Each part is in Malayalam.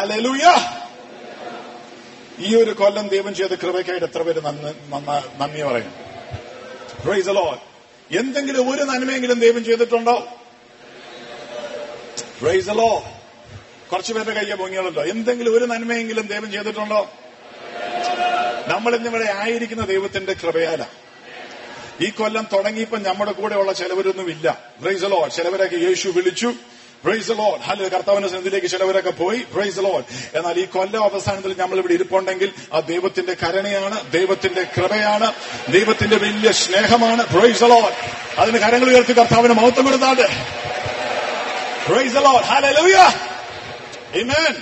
ഹലലുയ ഈ ഒരു കൊല്ലം ദൈവം ചെയ്ത കൃപയ്ക്കായിട്ട് എത്ര പേര് നന്ദി നന്ന- നന്ദി പറയും പ്രൈസ് ലോഡ് എന്തെങ്കിലും ഒരു നന്മയെങ്കിലും ദൈവം ചെയ്തിട്ടുണ്ടോ പ്രൈസ് ലോ കുറച്ചു പേരുടെ കയ്യെ പൊങ്ങിയുള്ളല്ലോ എന്തെങ്കിലും ഒരു നന്മയെങ്കിലും ദൈവം ചെയ്തിട്ടുണ്ടോ നമ്മൾ ഇന്നിവിടെ ആയിരിക്കുന്ന ദൈവത്തിന്റെ കൃപയാല ഈ കൊല്ലം തുടങ്ങിയപ്പോ നമ്മുടെ കൂടെയുള്ള ചിലവരൊന്നും ഇല്ല പ്രൈസ് ലോ ചിലവരൊക്കെ യേശു വിളിച്ചു പ്രൈസ് ലോഡ് ഹലോ കർത്താവിന്റെ സന്നിധിയിലേക്ക് ചിലവരൊക്കെ പോയി പ്രൈസ് ലോഡ് എന്നാൽ ഈ കൊല്ലം അവസാനത്തിൽ നമ്മൾ ഇവിടെ ഇരിപ്പുണ്ടെങ്കിൽ ആ ദൈവത്തിന്റെ കരുണയാണ് ദൈവത്തിന്റെ കൃപയാണ് ദൈവത്തിന്റെ വലിയ സ്നേഹമാണ് പ്രൈസ് ലോഡ് അതിന് കരങ്ങൾ ഉയർത്തി കർത്താവിന് മഹത്വം കൊടുത്താണ്ട് പ്രൈസ് ലോഡ് ഹല്ലേലൂയ ആമേൻ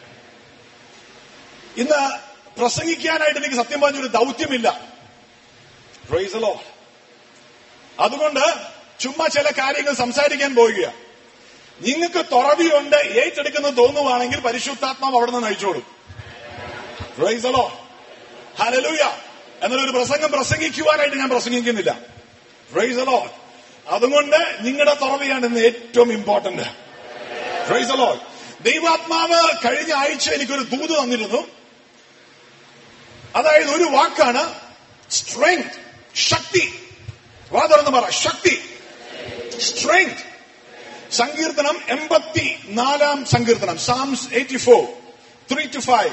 ഇന്ന് പ്രസംഗിക്കാനായിട്ട് എനിക്ക് സത്യം പറഞ്ഞൊരു ദൗത്യമില്ല പ്രൈസ് ലോഡ് അതുകൊണ്ട് ചുമ്മാ ചില കാര്യങ്ങൾ സംസാരിക്കാൻ പോവുക നിങ്ങൾക്ക് തുറവിയുണ്ട് ഏറ്റെടുക്കുന്നത് തോന്നുവാണെങ്കിൽ പരിശുദ്ധാത്മാവ് അവിടെ നിന്ന് നയിച്ചോളൂ പ്രൈസലോ ഹലലൂയ എന്നൊരു പ്രസംഗം പ്രസംഗിക്കുവാനായിട്ട് ഞാൻ പ്രസംഗിക്കുന്നില്ല പ്രൈസലോ അതുകൊണ്ട് നിങ്ങളുടെ തുറവിയാണ് ഇന്ന് ഏറ്റവും ഇമ്പോർട്ടന്റ് പ്രൈസലോ ദൈവാത്മാവ് കഴിഞ്ഞ ആഴ്ച എനിക്കൊരു ദൂത് തന്നിരുന്നു അതായത് ഒരു വാക്കാണ് സ്ട്രെങ്ത് ശക്തി വാതറന്ന് പറ ശക്തി സ്ട്രെങ്ത് സങ്കീർത്തനം എൺപത്തി നാലാം സങ്കീർത്തനം Psalms eighty four three two five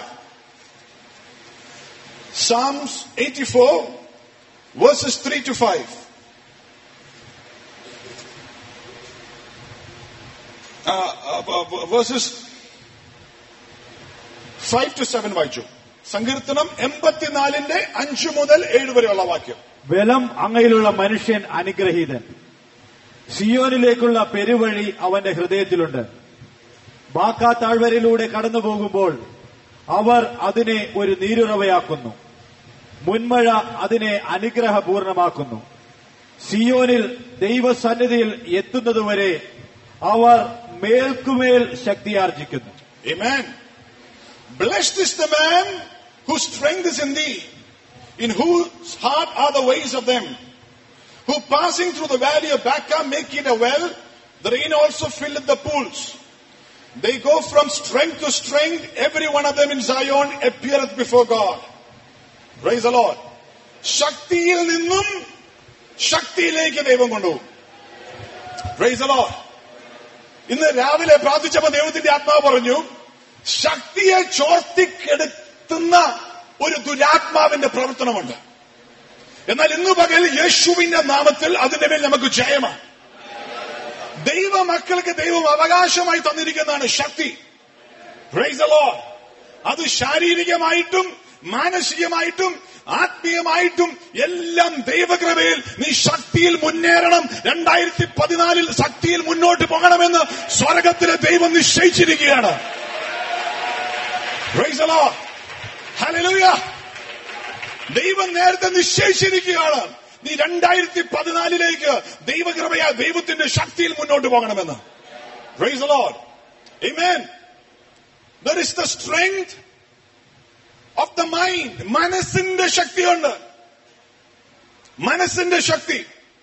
Psalms eighty four verses three two five verses five two seven വായിച്ചു സങ്കീർത്തനം എൺപത്തിനാലിന്റെ അഞ്ചു മുതൽ ഏഴ് വരെയുള്ള വാക്യം ബലം അങ്ങയിലുള്ള മനുഷ്യൻ അനുഗ്രഹീതൻ സിയോനിലേക്കുള്ള പെരുവഴി അവന്റെ ഹൃദയത്തിലുണ്ട് ബാക്കാ താഴ്വരയിലൂടെ കടന്നു പോകുമ്പോൾ അവർ അതിനെ ഒരു നീരുറവയാക്കുന്നു മുൻമഴ അതിനെ അനുഗ്രഹപൂർണമാക്കുന്നു സിയോനിൽ ദൈവസന്നിധിയിൽ എത്തുന്നതുവരെ അവർ മേൽക്കുമേൽ ശക്തിയാർജിക്കുന്നു Amen. Blessed is the man whose strength is in thee, in whose heart are the ways of them, who passing through the valley of Baca make it a well, the rain also filleth the pools. They go from strength to strength, every one of them in Zion appeareth before God. Praise the Lord. ശക്തിയിൽ നിന്നും ശക്തിയിലേക്ക് ദൈവം കൊണ്ടുപോകും പ്രൈസ് the Lord. ഇന്ന് രാവിലെ പ്രാർത്ഥിച്ചപ്പോ ദൈവത്തിന്റെ ആത്മാവ് പറഞ്ഞു ശക്തിയെ ചോർത്തിക്കെടുത്തുന്ന ഒരു ദുരാത്മാവിന്റെ പ്രവർത്തനമുണ്ട് എന്നാൽ ഇന്ന് പകൽ യേശുവിന്റെ നാമത്തിൽ അതിന്റെ മേൽ നമുക്ക് ജയമാണ് ദൈവ മക്കൾക്ക് ദൈവം അവകാശമായി തന്നിരിക്കുന്നതാണ് ശക്തി Praise the Lord. അത് ശാരീരികമായിട്ടും മാനസികമായിട്ടും ആത്മീയമായിട്ടും എല്ലാം ദൈവകൃപയിൽ നീ ശക്തിയിൽ മുന്നേറണം രണ്ടായിരത്തി പതിനാലിൽ ശക്തിയിൽ മുന്നോട്ട് പോകണമെന്ന് സ്വർഗത്തിലെ ദൈവം നിശ്ചയിച്ചിരിക്കുകയാണ് Praise the Lord. Hallelujah. ദൈവം നേരത്തെ നിശ്ചയിച്ചിരിക്കുകയാണ് നീ രണ്ടായിരത്തി പതിനാലിലേക്ക് ദൈവകൃപയാ ദൈവത്തിന്റെ ശക്തിയിൽ മുന്നോട്ട് പോകണമെന്ന് Praise the Lord. Amen. There is the strength of the mind. മനസ്സിന്റെ ശക്തിയുണ്ട് മനസ്സിന്റെ ശക്തി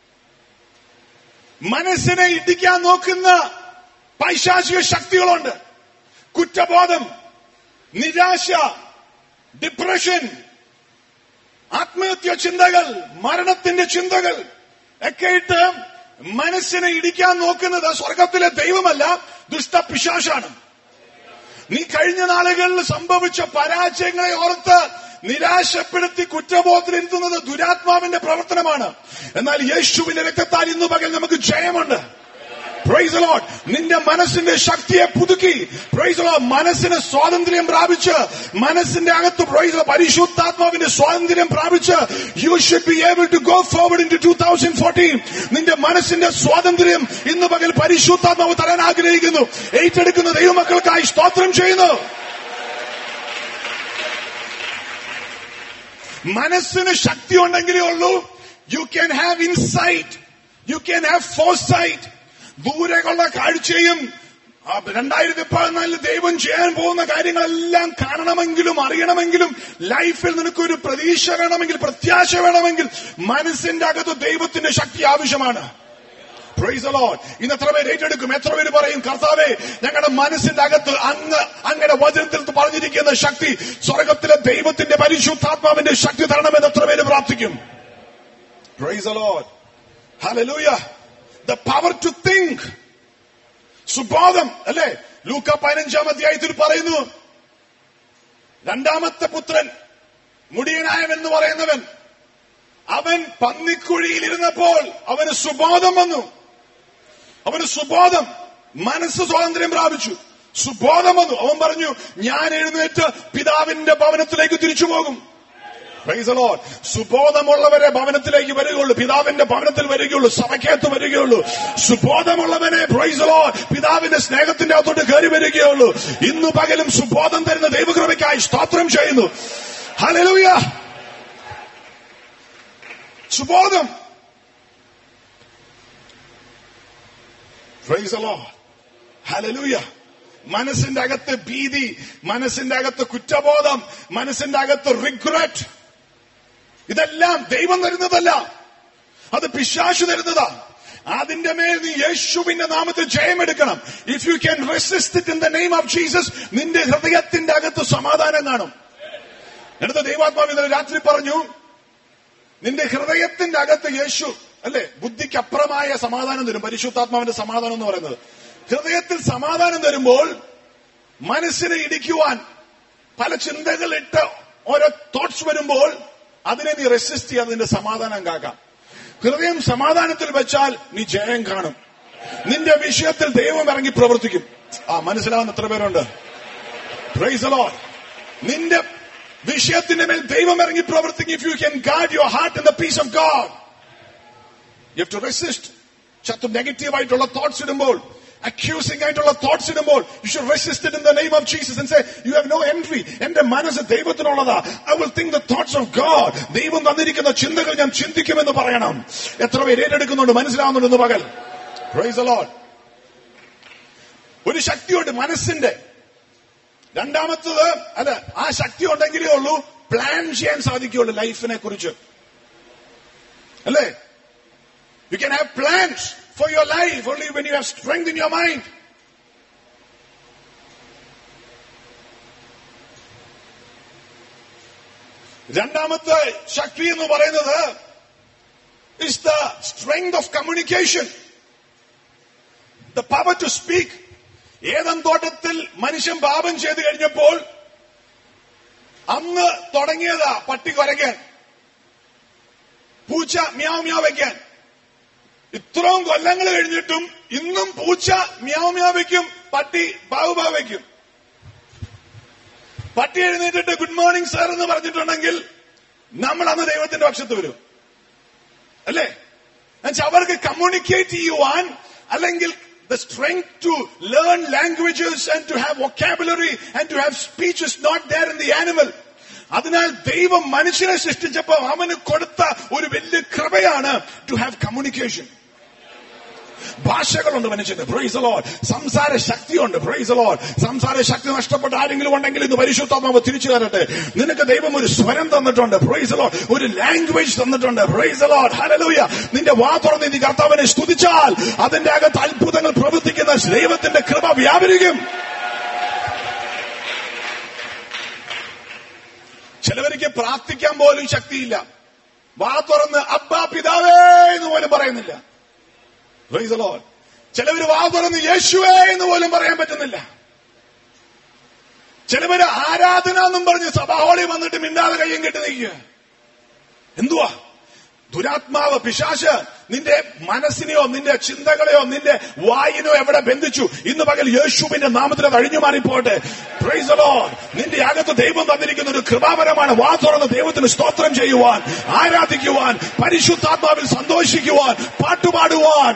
മനസ്സിനെ ഇടിക്കാൻ നോക്കുന്ന പൈശാചിക ശക്തികളുണ്ട് കുറ്റബോധം നിരാശ ഡിപ്രഷൻ ആത്മഹത്യ ചിന്തകൾ മരണത്തിന്റെ ചിന്തകൾ ഒക്കെ ഇട്ട് മനസ്സിനെ ഇടിക്കാൻ നോക്കുന്നത് സ്വർഗത്തിലെ ദൈവമല്ല ദുഷ്ടപിശാശാണ് നീ കഴിഞ്ഞ നാളുകളിൽ സംഭവിച്ച പരാജയങ്ങളെ ഓർത്ത് നിരാശപ്പെടുത്തി കുറ്റബോധത്തിലിരുത്തുന്നത് ദുരാത്മാവിന്റെ പ്രവർത്തനമാണ് എന്നാൽ യേശുവിന്റെ രക്തത്താൽ ഇന്ന് പകൽ നമുക്ക് ജയമുണ്ട് പ്രൈസ് ലോഡ് നിന്റെ മനസ്സിന്റെ ശക്തിയെ പുതുക്കി പ്രൈസ് ലോഡ് മനസ്സിന് സ്വാതന്ത്ര്യം പ്രാപിച്ച് മനസ്സിന്റെ അകത്ത് പ്രൈസ് പരിശുദ്ധാത്മാവിന്റെ സ്വാതന്ത്ര്യം പ്രാപിച്ച് you should be able to go forward into two thousand fourteen നിന്റെ മനസ്സിന്റെ സ്വാതന്ത്ര്യം ഇന്ന് പകൽ പരിശുദ്ധാത്മാവ് തരാൻ ആഗ്രഹിക്കുന്നു ഏറ്റെടുക്കുന്ന ദൈവമക്കൾക്കായി സ്തോത്രം ചെയ്യുന്നു മനസ്സിന് ശക്തി ഉണ്ടെങ്കിലേ ഉള്ളൂ you can have insight you can have foresight ദൂരെയുള്ള കാഴ്ചയും ആ, രണ്ടായിരത്തി പതിനാലിൽ ദൈവം ചെയ്യാൻ പോകുന്ന കാര്യങ്ങളെല്ലാം കാണണമെങ്കിലും അറിയണമെങ്കിലും ലൈഫിൽ നിനക്കൊരു പ്രതീക്ഷ വേണമെങ്കിൽ പ്രത്യാശ വേണമെങ്കിൽ മനസ്സിന്റെ അകത്ത് ദൈവത്തിന്റെ ശക്തി ആവശ്യമാണ് Praise the Lord. ഇന്ന് എത്ര പേര് ഏറ്റെടുക്കും എത്ര പേര് പറയും കർത്താവേ ഞങ്ങളുടെ മനസ്സിന്റെ അകത്ത് അങ്ങ് അങ്ങയുടെ വചനത്തിൽ പറഞ്ഞിരിക്കുന്ന ശക്തി സ്വർഗത്തിലെ ദൈവത്തിന്റെ പരിശുദ്ധാത്മാവിന്റെ ശക്തി തരണമെന്ന് എത്ര പേര് പ്രാർത്ഥിക്കും Praise the Lord. Hallelujah. The power to think. സുബോധം അല്ലെ ലൂക്ക പതിനഞ്ചാം അധ്യായത്തിൽ പറയുന്നു രണ്ടാമത്തെ പുത്രൻ മുടിയനായൻ എന്ന് പറയുന്നവൻ അവൻ പന്നിക്കുഴിയിൽ ഇരുന്നപ്പോൾ അവന് സുബോധം വന്നു അവന് സുബോധം മനസ്സ് സ്വാതന്ത്ര്യം പ്രാപിച്ചു സുബോധം വന്നു അവൻ പറഞ്ഞു ഞാൻ എഴുന്നേറ്റ് പിതാവിന്റെ ഭവനത്തിലേക്ക് തിരിച്ചു പോകും Praise the Lord. സുബോധമുള്ളവരെ ഭവനത്തിലേക്ക് വരികയുള്ളൂ പിതാവിന്റെ ഭവനത്തിൽ വരികയുള്ളൂ സഭയ്ക്കകത്ത് വരികയുള്ളൂ സുബോധമുള്ളവനെ പ്രൈസ് Lord പിതാവിന്റെ സ്നേഹത്തിന്റെ അകത്തോട്ട് കയറി വരികയുള്ളൂ ഇന്ന് പകലും സുബോധം തരുന്ന ദൈവകൃപയ്ക്കായി സ്തോത്രം ചെയ്യുന്നു ഹലലൂയ സുബോധം പ്രൈസ് the Lord. Hallelujah. മനസ്സിന്റെ അകത്ത് ഭീതി മനസ്സിന്റെ അകത്ത് കുറ്റബോധം മനസ്സിന്റെ അകത്ത് റിഗ്രറ്റ് ഇതെല്ലാം ദൈവം തരുന്നതല്ല അത് പിശാശു തരുന്നതാ അതിന്റെ മേൽ നീ യേശുവിന്റെ നാമത്തിൽ ജയമെടുക്കണം if you can resist it in the name of Jesus നിന്റെ ഹൃദയത്തിന്റെ അകത്ത് സമാധാനം കാണും എന്നിട്ട് ദൈവാത്മാവ് ഇന്നലെ രാത്രി പറഞ്ഞു നിന്റെ ഹൃദയത്തിന്റെ അകത്ത് യേശു അല്ലെ ബുദ്ധിക്ക് അപ്പുറമായ സമാധാനം തരും പരിശുദ്ധാത്മാവിന്റെ സമാധാനം എന്ന് പറയുന്നത് ഹൃദയത്തിൽ സമാധാനം തരുമ്പോൾ മനസ്സിനെ ഇടിക്കുവാൻ പല ചിന്തകൾ ഇട്ട് ഓരോ തോട്ട്സ് വരുമ്പോൾ അതിനെ നീ റെസിസ്റ്റ് ചെയ്യാതെ നിന്റെ സമാധാനം കാക്കാം ഹൃദയം സമാധാനത്തിൽ വെച്ചാൽ നീ ജയം കാണും നിന്റെ വിഷയത്തിൽ ദൈവം ഇറങ്ങി പ്രവർത്തിക്കും ആ മനസ്സിലാവുന്ന എത്ര പേരുണ്ട് Praise the Lord. നിന്റെ വിഷയത്തിന്റെ മേൽ ദൈവം ഇറങ്ങി പ്രവർത്തിക്കും if you can guard your heart in the peace of God you have to resist ചത്തു നെഗറ്റീവ് ആയിട്ടുള്ള തോട്ട്സ് ഇടുമ്പോൾ അക്യൂസിംഗ് ആയിട്ടുള്ള തോട്ട്സ് ഇടുമ്പോൾ you should resist in the name of Jesus and say you have no entry എന്റെ മനസ്സ് ദൈവത്തിനുള്ളതാ I will think the thoughts of God ദൈവം തന്നിരിക്കുന്ന ചിന്തകൾ ഞാൻ ചിന്തിക്കുമെന്ന് പറയണം എത്ര പേര് ഏറ്റെടുക്കുന്നുണ്ട് മനസ്സിലാവുന്നുണ്ട് ഇന്ന് പകൽ പ്രൈസ് ദ ലോർഡ് ഒരു ശക്തിയുണ്ട് മനസ്സിന്റെ രണ്ടാമത്തത് അല്ല ആ ശക്തി ഉണ്ടെങ്കിലേ ഉള്ളൂ പ്ലാൻ ചെയ്യാൻ സാധിക്കുള്ളൂ ലൈഫിനെ കുറിച്ച് അല്ലേ you can have plans for your life only when you have strength in your mind രണ്ടാമത്തെ ശക്തി എന്ന് പറയുന്നത് is the strength of communication the power to speak Eden തോട്ടത്തിൽ മനുഷ്യൻ പാപം ചെയ്തു കഴിഞ്ഞപ്പോൾ അന്ന് തുടങ്ങിയതാ പട്ടി കുരയ്ക്കാൻ പൂച്ച മ്യാവ് മ്യാവ് വയ്ക്കാൻ ഇത്രയും കൊല്ലങ്ങൾ കഴിഞ്ഞിട്ടും ഇന്നും പൂച്ച മ്യാവ് മ്യാവ് വയ്ക്കും പട്ടി ബാബു ബാബു വയ്ക്കും പട്ടി എഴുന്നേറ്റിട്ട് ഗുഡ് മോർണിംഗ് സാർ എന്ന് പറഞ്ഞിട്ടുണ്ടെങ്കിൽ നമ്മൾ അന്ന് ദൈവത്തിന്റെ പക്ഷത്ത് വരും അല്ലേ എന്നുവെച്ചാൽ അവർക്ക് കമ്മ്യൂണിക്കേറ്റ് ചെയ്യുവാൻ അല്ലെങ്കിൽ the strength to learn languages and to have vocabulary and to have speech is not there in the animal. അതിനാൽ ദൈവം മനുഷ്യനെ സൃഷ്ടിച്ചപ്പോൾ അവന് കൊടുത്ത ഒരു വലിയ കൃപയാണ് ടു ഹാവ് കമ്മ്യൂണിക്കേഷൻ ഭാഷകളുണ്ട് മനുഷ്യന് പ്രൈസ് ലോഡ് സംസാര ശക്തിയുണ്ട് പ്രൈസ് ലോഡ് സംസാര ശക്തി നഷ്ടപ്പെട്ട ആരെങ്കിലും ഉണ്ടെങ്കിൽ ഇന്ന് പരിശുദ്ധാത്മാവ് തിരിച്ചു തരട്ടെ നിനക്ക് ദൈവം ഒരു സ്വരം തന്നിട്ടുണ്ട് പ്രൈസ് ലോഡ് ഒരു ലാംഗ്വേജ് തന്നിട്ടുണ്ട് പ്രൈസ് ലോഡ് ഹലലൂയ നിന്റെ വാ തുറന്ന് നീ കർത്താവിനെ സ്തുതിച്ചാൽ അതിന്റെ അകത്ത് അത്ഭുതങ്ങൾ പ്രവർത്തിക്കുന്ന ദൈവത്തിന്റെ കൃപ വ്യാപരിക്കും ചിലവർക്ക് പ്രാർത്ഥിക്കാൻ പോലും ശക്തിയില്ല വാ തുറന്ന് അബ്ബാ പിതാവേ എന്ന് പോലും പറയുന്നില്ല Praise the Lord. ചിലവര് വാ തുറന്ന് യേശുവേ എന്ന് പോലും പറയാൻ പറ്റുന്നില്ല ചിലവര് ആരാധന എന്നും പറഞ്ഞ് സഭാഹോളി വന്നിട്ട് മിണ്ടാതെ കയ്യും കെട്ടി നിൽക്കുക എന്തുവാ ദുരാത്മാവ് പിശാശ് നിന്റെ മനസ്സിനെയോ നിന്റെ ചിന്തകളെയോ നിന്റെ വായിനോ എവിടെ ബന്ധിച്ചു ഇന്ന് പകൽ യേശുവിന്റെ നാമത്തിൽ അത് അഴിഞ്ഞു മാറിപ്പോട്ടെ Praise the Lord. നിന്റെ അകത്ത് ദൈവം തന്നിരിക്കുന്ന ഒരു കൃപാപരമാണ് വാ തുറന്ന് ദൈവത്തിന് സ്തോത്രം ചെയ്യുവാൻ ആരാധിക്കുവാൻ പരിശുദ്ധാത്മാവിൽ സന്തോഷിക്കുവാൻ പാട്ടുപാടുവാൻ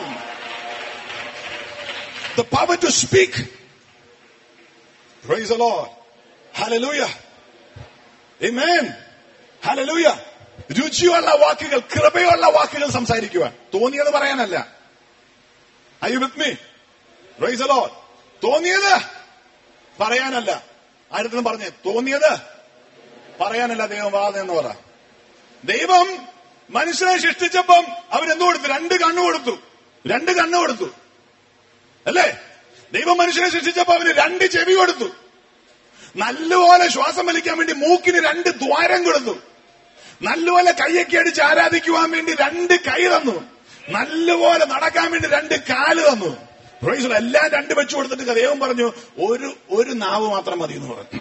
the power to speak. Praise the Lord. Hallelujah. Amen. Hallelujah. രുചിയുള്ള വാക്കുകൾ കൃപയുള്ള വാക്കുകൾ സംസാരിക്കുവാൻ തോന്നിയത് പറയാനല്ല I with me praise Lord തോന്നിയത് പറയാനല്ല ആയിരത്തിനും പറഞ്ഞേ തോന്നിയത് പറയാനല്ല ദൈവം വാദം എന്ന് പറ ദൈവം മനുഷ്യനെ സൃഷ്ടിച്ചപ്പം അവരെന്തു കൊടുത്തു രണ്ട് കണ്ണു കൊടുത്തു രണ്ട് കണ്ണ് കൊടുത്തു അല്ലേ ദൈവം മനുഷ്യനെ സൃഷ്ടിച്ചപ്പോ അവന് രണ്ട് ചെവി കൊടുത്തു നല്ലപോലെ ശ്വാസം വലിക്കാൻ വേണ്ടി മൂക്കിന് രണ്ട് ദ്വാരം കൊടുത്തു നല്ലപോലെ കൈയൊക്കെ അടിച്ച് ആരാധിക്കുവാൻ വേണ്ടി രണ്ട് കൈ തന്നു നല്ലപോലെ നടക്കാൻ വേണ്ടി രണ്ട് കാല് തന്നു പ്രൈസ് ദി- എല്ലാം രണ്ട് വെച്ചു കൊടുത്തിട്ട് ദൈവം പറഞ്ഞു ഒരു ഒരു നാവ് മാത്രം മതി എന്ന് പറഞ്ഞു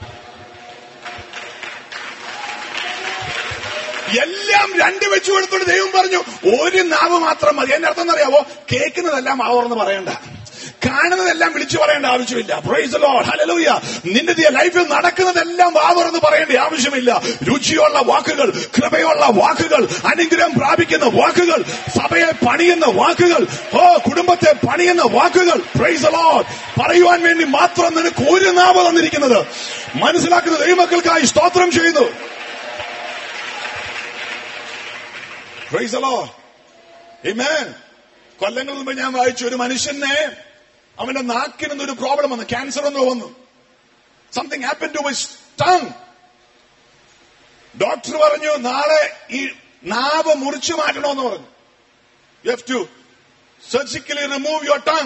എല്ലാം രണ്ട് വെച്ചു കൊടുത്തിട്ട് ദൈവം പറഞ്ഞു ഒരു നാവ് മാത്രം മതി എന്റെ അർത്ഥം എന്നറിയാവോ കേൾക്കുന്നതെല്ലാം ആവർന്ന് പറയണ്ട കാണുന്നതെല്ലാം വിളിച്ചു പറയേണ്ട ആവശ്യമില്ല പ്രൈസ് ലോഡ് ഹലലൂയ നിന്റെ ദി- ലൈഫിൽ നടക്കുന്നതെല്ലാം വാവർന്ന് പറയേണ്ട ആവശ്യമില്ല രുചിയുള്ള വാക്കുകൾ കൃപയുള്ള വാക്കുകൾ അനുഗ്രഹം പ്രാപിക്കുന്ന വാക്കുകൾ സഭയെ പണിയുന്ന വാക്കുകൾ ഓ കുടുംബത്തെ പണിയുന്ന വാക്കുകൾ പ്രൈസ് ലോഡ് പറയുവാൻ വേണ്ടി മാത്രം നിനക്ക് ഒരു നാവ് തന്നിരിക്കുന്നത് മനസ്സിലാക്കുന്ന ദൈവമക്കൾക്കായി സ്തോത്രം ചെയ്യുന്നു പ്രൈസ് ലോഡ് Amen. കൊല്ലങ്ങൾ മുമ്പ് ഞാൻ വായിച്ചു ഒരു മനുഷ്യനെ അവന്റെ നാക്കിനൊന്നും ഒരു പ്രോബ്ലം വന്നു ക്യാൻസർ എന്ന് വന്നു something happen to his tongue doctor പറഞ്ഞു നാളെ ഈ നാവ് മുറിച്ചു മാറ്റണമെന്ന് പറഞ്ഞു you have to surgically remove your tongue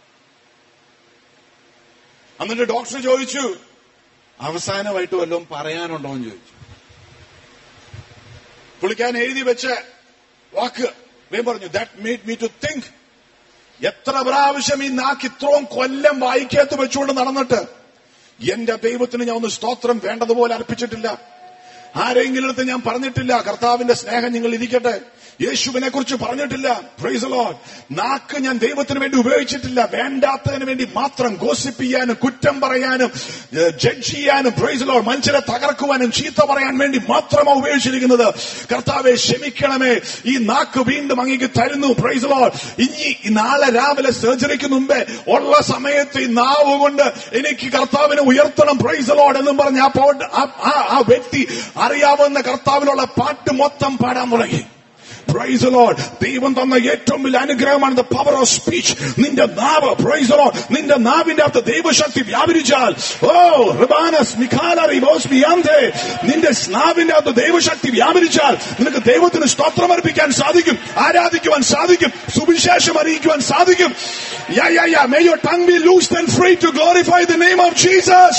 എന്നിട്ട് ഡോക്ടർ ചോദിച്ചു അവസാനമായിട്ട് വല്ലതും പറയാനുണ്ടോ എന്ന് ചോദിച്ചു പുള്ളിക്കാൻ എഴുതി വെച്ച വാക്ക് വേം പറഞ്ഞു that made me to think എത്ര പ്രാവശ്യം ഈ നാക്ക് ഇത്രയും കൊല്ലം വായിക്കകത്ത് വെച്ചുകൊണ്ട് നടന്നിട്ട് എന്റെ ദൈവത്തിന് ഞാൻ ഒന്ന് സ്തോത്രം വേണ്ടതുപോലെ അർപ്പിച്ചിട്ടില്ല ആരെങ്കിലും അടുത്ത് ഞാൻ പറഞ്ഞിട്ടില്ല കർത്താവിന്റെ സ്നേഹം നിങ്ങൾ ഇരിക്കട്ടെ യേശുവിനെ കുറിച്ച് പറഞ്ഞിട്ടില്ല പ്രൈസ് ലോഡ് നാക്ക് ഞാൻ ദൈവത്തിന് വേണ്ടി ഉപയോഗിച്ചിട്ടില്ല വേണ്ടാത്തതിന് വേണ്ടി മാത്രം ഗോസിപ്പ് ചെയ്യാനും കുറ്റം പറയാനും ജഡ്ജ് ചെയ്യാനും പ്രൈസ് ലോഡ് മനുഷ്യരെ തകർക്കുവാനും ചീത്ത പറയാൻ വേണ്ടി മാത്രമാണ് ഉപയോഗിച്ചിരിക്കുന്നത് കർത്താവെ ക്ഷമിക്കണമേ ഈ നാക്ക് വീണ്ടും അങ്ങേക്ക് തരുന്നു പ്രൈസ് ലോഡ് ഇനി ഈ നാളെ രാവിലെ സർജറിക്ക് മുമ്പേ ഉള്ള സമയത്ത് ഈ നാവ് കൊണ്ട് എനിക്ക് കർത്താവിനെ ഉയർത്തണം പ്രൈസ് ലോഡ് എന്നും പറഞ്ഞ് ആ പോട്ട് ആ- ആ- ആ വ്യക്തി അറിയാവുന്ന കർത്താവിനുള്ള പാട്ട് മൊത്തം പാടാൻ തുടങ്ങി പ്രൈസ് ലോഡ് ദൈവം തന്ന ഏറ്റവും വലിയ അനുഗ്രഹമാണ് ദ പവർ ഓഫ് സ്പീച്ച് നിന്റെ നാവ് പ്രൈസ് ലോഡ് നിന്റെ നാവിന്റെ അകത്ത് ദൈവശക്തി വ്യാപരിച്ചാൽ ഓ റിബാനസ് മിഖാലറി ബോസ് ബിയാന്തേ നിന്റെ നാവിന്റെ അകത്ത് ദൈവശക്തി വ്യാപരിച്ചാൽ നിനക്ക് ദൈവത്തിന് സ്തോത്രം അർപ്പിക്കാൻ സാധിക്കും ആരാധിക്കുവാൻ സാധിക്കും സുവിശേഷം അറിയിക്കുവാൻ സാധിക്കും യാ യാ യാ may your tongue be loose and free to glorify the name of Jesus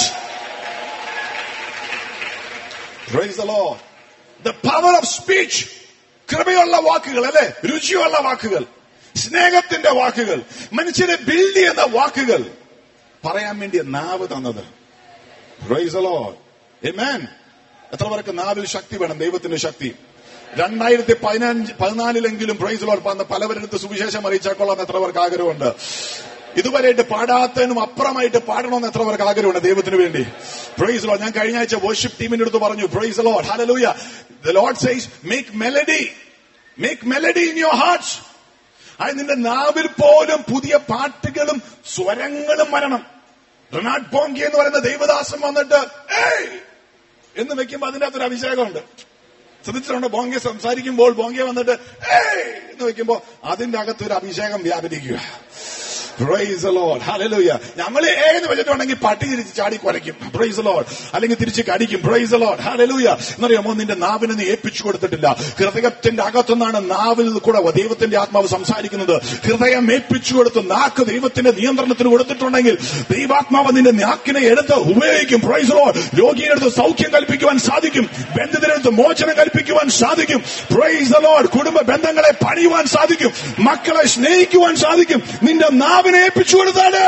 Praise the Lord. The power of speech. കൃപയുള്ള വാക്കുകൾ അല്ലെ രുചിയുള്ള വാക്കുകൾ സ്നേഹത്തിന്റെ വാക്കുകൾ മനുഷ്യരെ ബിൽഡ് ചെയ്യുന്ന വാക്കുകൾ പറയാൻ വേണ്ടി നാവ് തന്നത് Praise the Lord. Amen. എത്ര പേർക്ക് നാവിൽ ശക്തി വേണം ദൈവത്തിന്റെ ശക്തി രണ്ടായിരത്തി പതിനഞ്ച് പതിനാലിലെങ്കിലും പ്രൈസ് ലോഡ് വന്ന് പലവരടുത്ത് സുവിശേഷം അറിയിച്ചാൽ കൊള്ളാൻ എത്ര പേർക്ക് ആഗ്രഹമുണ്ട് ഇതുവരെയായിട്ട് പാടാത്തതിനും അപ്പുറമായിട്ട് പാടണമെന്ന് എത്ര പേർക്ക് ആഗ്രഹമുണ്ട് ദൈവത്തിന് വേണ്ടി പ്രൈസ് ലോഡ് ഞാൻ കഴിഞ്ഞ ആഴ്ച വർഷിപ്പ് ടീമിന്റെ അടുത്ത് പറഞ്ഞു പ്രൈസ് ലോഡ് ഹല്ലേലൂയ the Lord says make melody make melody in your hearts അത് നിന്റെ നാവിൽ പോലും പുതിയ പാട്ടുകളും സ്വരങ്ങളും വരണം റൊണാൾഡ് ബോങ്കി എന്ന് പറയുന്ന ദൈവദാസൻ വന്നിട്ട് ഏയ് എന്ന് വെക്കുമ്പോ അതിന്റെ അകത്തൊരു അഭിഷേകമുണ്ട് ശ്രദ്ധിച്ചിട്ടുണ്ടോ ബോങ്കെ സംസാരിക്കുമ്പോൾ ബോങ്കെ വന്നിട്ട് ഏയ് എന്ന് വെക്കുമ്പോ അതിന്റെ അകത്തൊരു അഭിഷേകം വ്യാപരിക്കുക പ്രൈസ് the Lord. Hallelujah. ഞങ്ങൾ ഏ എന്ന് വെച്ചിട്ടുണ്ടെങ്കിൽ പട്ടി തിരിച്ച് ചാടി കുലയ്ക്കും പ്രൈസ് ലോഡ് അല്ലെങ്കിൽ തിരിച്ച് കടിക്കും പ്രൈസ് ലോഡ് ഹാലലൂയ എന്നറിയാമോ നിന്റെ നാവിനെ നീ ഏൽപ്പിച്ചു കൊടുത്തിട്ടില്ല ഹൃദയത്തിന്റെ അകത്തുനിന്നാണ് നാവിൽ കൂടെ ദൈവത്തിന്റെ ആത്മാവ് സംസാരിക്കുന്നത് ഹൃദയം ഏൽപ്പിച്ചു കൊടുത്ത് നാക്ക് ദൈവത്തിന്റെ നിയന്ത്രണത്തിന് കൊടുത്തിട്ടുണ്ടെങ്കിൽ ദൈവാത്മാവ് നിന്റെ നാക്കിനെ എടുത്ത് ഉപയോഗിക്കും പ്രൈസ് ലോഡ് രോഗിയെടുത്ത് സൗഖ്യം കൽപ്പിക്കുവാൻ സാധിക്കും ബന്ധിതരെടുത്ത് മോചനം കൽപ്പിക്കുവാൻ സാധിക്കും പ്രൈസ് ലോഡ് കുടുംബ ബന്ധങ്ങളെ പണിയുവാൻ സാധിക്കും മക്കളെ സ്നേഹിക്കുവാൻ സാധിക്കും നിന്റെ നാവിനെ ഏൽപ്പിച്ചു കൊടുത്താണ്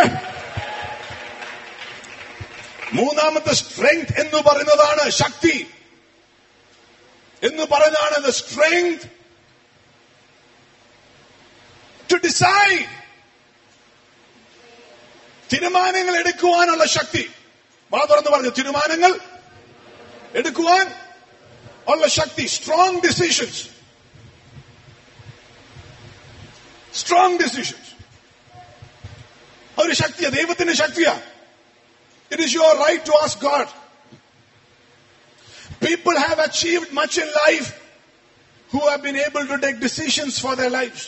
മൂന്നാമത്തെ സ്ട്രെങ്ത് എന്ന് പറയുന്നതാണ് ശക്തി എന്ന് പറയുന്നതാണ് the strength to decide തീരുമാനങ്ങൾ എടുക്കുവാനുള്ള ശക്തി വാ തുറന്ന് പറഞ്ഞു തീരുമാനങ്ങൾ എടുക്കുവാൻ ഉള്ള ശക്തി സ്ട്രോങ് ഡിസിഷൻസ് സ്ട്രോങ് ഡിസിഷൻസ് ഒരു ശക്തിയാ ദൈവത്തിന്റെ ശക്തിയാ it is your right to ask God people have achieved much in life who have been able to take decisions for their life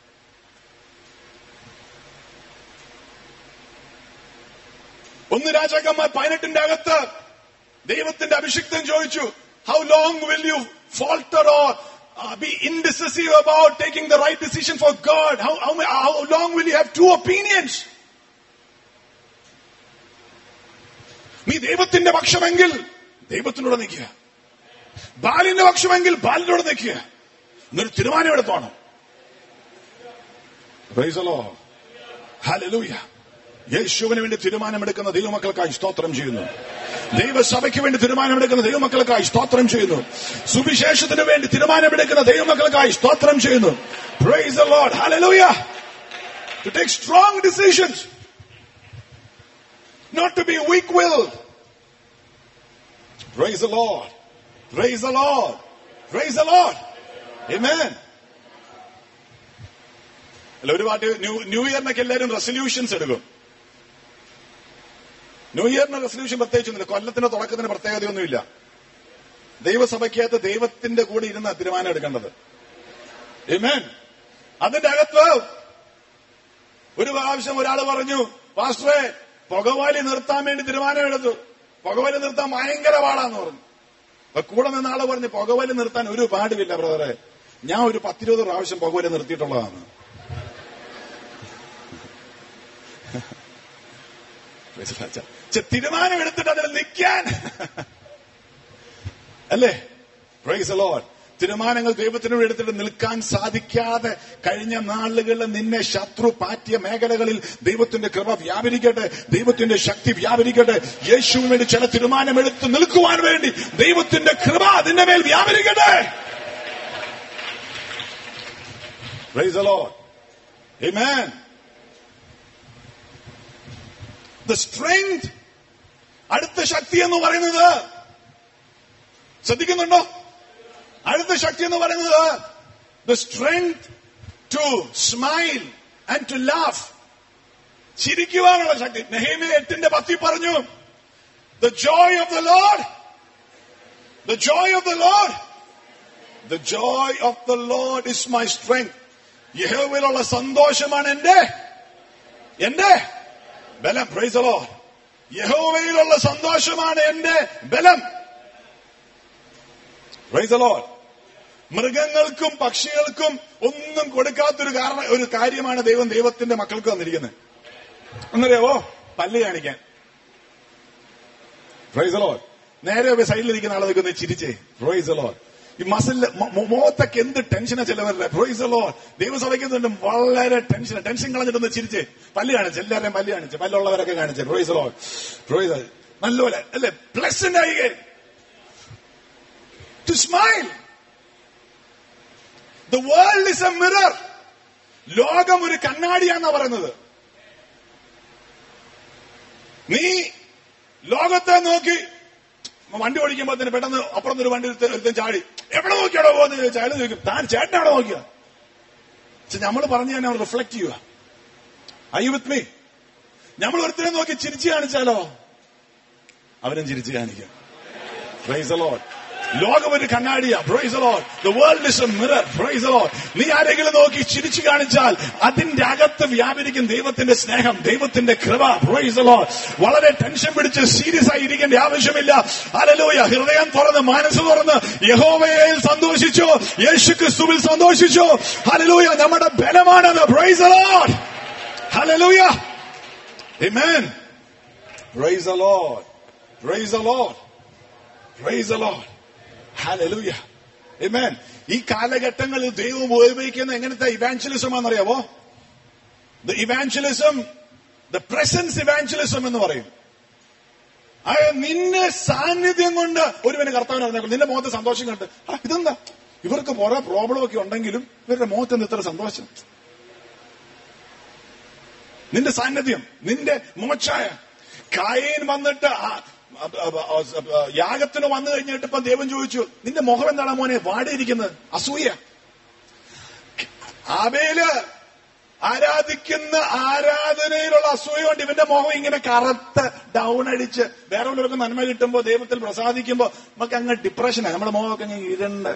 ഒന്ന് രാജാക്കന്മാർ പതിനെട്ടിന്റെ അകത്ത് ദൈവത്തിന്റെ അഭിഷിക്തൻ ചോദിച്ചു how long will you falter or uh, be indecisive about taking the right decision for God? How, how, how long will you have two opinions? നീ ദൈവത്തിന്റെ പക്ഷമെങ്കിൽ ദൈവത്തിനോട് നിൽക്കുക ബാലിന്റെ പക്ഷമെങ്കിൽ ബാലിനോട് നിൽക്കുക എന്നൊരു തീരുമാനം എടുത്തോണം Praise the Lord. Hallelujah. യേശുവിന് വേണ്ടി തീരുമാനമെടുക്കുന്ന ദൈവമക്കൾക്കായി സ്തോത്രം ചെയ്യുന്നു ദൈവസഭയ്ക്ക് വേണ്ടി തീരുമാനമെടുക്കുന്ന ദൈവമക്കൾക്കായി സ്തോത്രം ചെയ്യുന്നു സുവിശേഷത്തിന് വേണ്ടി തീരുമാനമെടുക്കുന്ന ദൈവമക്കൾക്കായി സ്തോത്രം ചെയ്യുന്നു Praise the Lord. Hallelujah. To take strong decisions. Not to be weak-willed. Praise the Lord. Praise the Lord. Praise the Lord. Amen. അല്ല ഒരുപാട് ന്യൂ ന്യൂ ഇയറിനൊക്കെ എല്ലാവരും റെസൊല്യൂഷൻസ് എടുക്കും ന്യൂ ഇയറിന് റെസൊല്യൂഷൻ പ്രത്യേകിച്ചൊന്നുമില്ല കൊല്ലത്തിന്റെ തുടക്കത്തിന് പ്രത്യേകതയൊന്നുമില്ല ദൈവസഭയ്ക്കകത്ത് ദൈവത്തിന്റെ കൂടെ ഇരുന്ന തീരുമാനം എടുക്കേണ്ടത് Amen. അതിന്റെ അകത്ത് ഒരു പ്രാവശ്യം ഒരാൾ പറഞ്ഞു പാസ്റ്ററെ പുകവാലി നിർത്താൻ വേണ്ടി തീരുമാനമെടുത്തു പുകവലി നിർത്താൻ ഭയങ്കര പാടാന്ന് പറഞ്ഞു അപ്പൊ കൂടെ നിന്ന ആള് പറഞ്ഞു പുകവലി നിർത്താൻ ഒരു പാടുമില്ല ബ്രദറെ ഞാൻ ഒരു പത്തിരുപത് പ്രാവശ്യം പുകവലി നിർത്തിയിട്ടുള്ളതാണ് ചെ- തീരുമാനം എടുത്തിട്ട് അതിൽ നിൽക്കാൻ അല്ലേ പ്രൈസ് ലോഡ് തീരുമാനങ്ങൾ ദൈവത്തിന് വേണ്ടി എടുത്തിട്ട് നിൽക്കാൻ സാധിക്കാതെ കഴിഞ്ഞ നാളുകളിൽ നിന്നെ ശത്രു പാറ്റിയ മേഖലകളിൽ ദൈവത്തിന്റെ കൃപ വ്യാപരിക്കട്ടെ ദൈവത്തിന്റെ ശക്തി വ്യാപരിക്കട്ടെ യേശുവിന് വേണ്ടി ചില തീരുമാനമെടുത്ത് നിൽക്കുവാൻ വേണ്ടി ദൈവത്തിന്റെ കൃപ അതിന്റെ മേൽ വ്യാപരിക്കട്ടെ Praise the Lord. Amen. The strength അടുത്ത ശക്തി എന്ന് പറയുന്നത് ശ്രദ്ധിക്കുന്നുണ്ടോ അടുത്ത ശക്തി എന്ന് പറയുന്നത് the strength to smile and to laugh ചിരിക്കുവാനുള്ള ശക്തി നെഹേമ എട്ടിന്റെ പത്തി പറഞ്ഞു the joy of the Lord the joy of the Lord the joy of the Lord is my strength യഹോവയിലുള്ള സന്തോഷമാണ് എന്റെ എന്റെ ബലം പ്രൈസ് ലോഡ് യഹോവയിലുള്ള സന്തോഷമാണ് എന്റെ ബലം പ്രൈസ് ലോഡ് മൃഗങ്ങൾക്കും പക്ഷികൾക്കും ഒന്നും കൊടുക്കാത്തൊരു കാരണം ഒരു കാര്യമാണ് ദൈവം ദൈവത്തിന്റെ മക്കൾക്ക് തന്നിരിക്കുന്നത് എന്നറിയാവോ പല്ല് കാണിക്കാൻ പ്രൈസ് ലോഡ് നേരെ സൈഡിലിരിക്കുന്ന ആളെ നിൽക്കുന്ന ചിരിച്ചേ പ്രൈസ് ലോഡ് ഈ മസിലില് മുഖത്തൊക്കെ എന്ത് ടെൻഷനാ ചിലവരുടെ പ്രൈസ് ലോഡ് ദൈവസഭയ്ക്കുന്നുണ്ട് വളരെ ടെൻഷൻ ടെൻഷൻ കളഞ്ഞിട്ടൊന്ന് ചിരിച്ചേ പല്ല് കാണിച്ച് എല്ലാവരെയും പല്ല് കാണിച്ച് പല്ലുള്ളവരൊക്കെ കാണിച്ചേ പ്രൈസ് ലോഡ് പ്രൈസ് നല്ലപോലെ അല്ലേ പ്ലസന്റ് ആയി to smile the world is a mirror ലോകം ഒരു കണ്ണാടിയാന്നാ പറയുന്നത് നീ ലോകത്തെ നോക്കി വണ്ടി ഓടിക്കുമ്പോ തന്നെ പെട്ടെന്ന് അപ്പുറത്തൊരു വണ്ടി ഒരുത്തൻ- ഒരുത്തൻ ചാടി എവിടെ നോക്കിയാടോ പോകുന്നത് ചോദിച്ചാൽ അയാൾ ചോദിക്കും താൻ ചേട്ടൻ എവിടെ നോക്കിയ നമ്മൾ പറഞ്ഞു തന്നെ റിഫ്ലക്ട് ചെയ്യുക ഐ വിത്ത് മീ നമ്മൾ ഒരുത്തരെ നോക്കി ചിരിച്ചു കാണിച്ചാലോ അവനും ചിരിച്ചു കാണിക്കാം പ്രൈസ് ലോഡ് ലോകം ഒരു കണ്ണാടിയാ praise Lord the world is a mirror praise Lord നീ ആരെങ്കിലും നോക്കി ചിരിച്ചു കാണിച്ചാൽ അതിന്റെ അകത്ത് വ്യാപരിക്കും ദൈവത്തിന്റെ സ്നേഹം ദൈവത്തിന്റെ കൃപ പ്രൈസ് ലോഡ് വളരെ ടെൻഷൻ പിടിച്ച് സീരിയസ് ആയി ഇരിക്കേണ്ട ആവശ്യമില്ല അലലോയ ഹൃദയം തുറന്ന് മനസ്സ് തുറന്ന് യഹോവയിൽ സന്തോഷിച്ചു യേശു ക്രിസ്തുവിൽ സന്തോഷിച്ചു ഹലലൂയ നമ്മുടെ ബലമാണത് പ്രൈസ് ലോഡ് ഹലലൂയ Amen. Praise the Lord. Praise the Lord. Praise the Lord. Hallelujah. Amen. ഈ കാലഘട്ടങ്ങളിൽ ദൈവം ഉപയോഗിക്കുന്ന എങ്ങനത്തെ ഇവാഞ്ചലിസം ആണെന്നറിയാവോ the evangelism the presence evangelism എന്ന് പറയും അത് നിന്റെ സാന്നിധ്യം കൊണ്ട് ഒരുവന് കർത്താവിനെ അറിഞ്ഞേക്കും നിന്റെ മുഖത്ത് സന്തോഷം കണ്ട് ആ ഇതെന്താ ഇവർക്ക് കുറെ പ്രോബ്ലം ഒക്കെ ഉണ്ടെങ്കിലും ഇവരുടെ മുഖത്ത് നിന്ന് ഇത്ര സന്തോഷം നിന്റെ സാന്നിധ്യം നിന്റെ മോച്ചായ കായേൻ വന്നിട്ട് ആ- ആ- ആ- ആ- യാഗത്തിന് വന്നു കഴിഞ്ഞിട്ട് ഇപ്പൊ ദൈവം ചോദിച്ചു നിന്റെ മുഖം എന്താണ് മോനെ വാടിയിരിക്കുന്നത് അസൂയ ആബേല് ആരാധിക്കുന്ന ആരാധനയിലുള്ള അസൂയ കൊണ്ട് ഇവന്റെ മുഖം ഇങ്ങനെ കറുത്ത് ഡൗൺ അടിച്ച് വേറെ ഉള്ളവർക്ക് നന്മ കിട്ടുമ്പോ ദൈവത്തിൽ പ്രസാദിക്കുമ്പോ നമുക്ക് അങ്ങ് ഡിപ്രഷനാണ് നമ്മുടെ മുഖമൊക്കെ അങ്ങ് ഇരുണ്ട്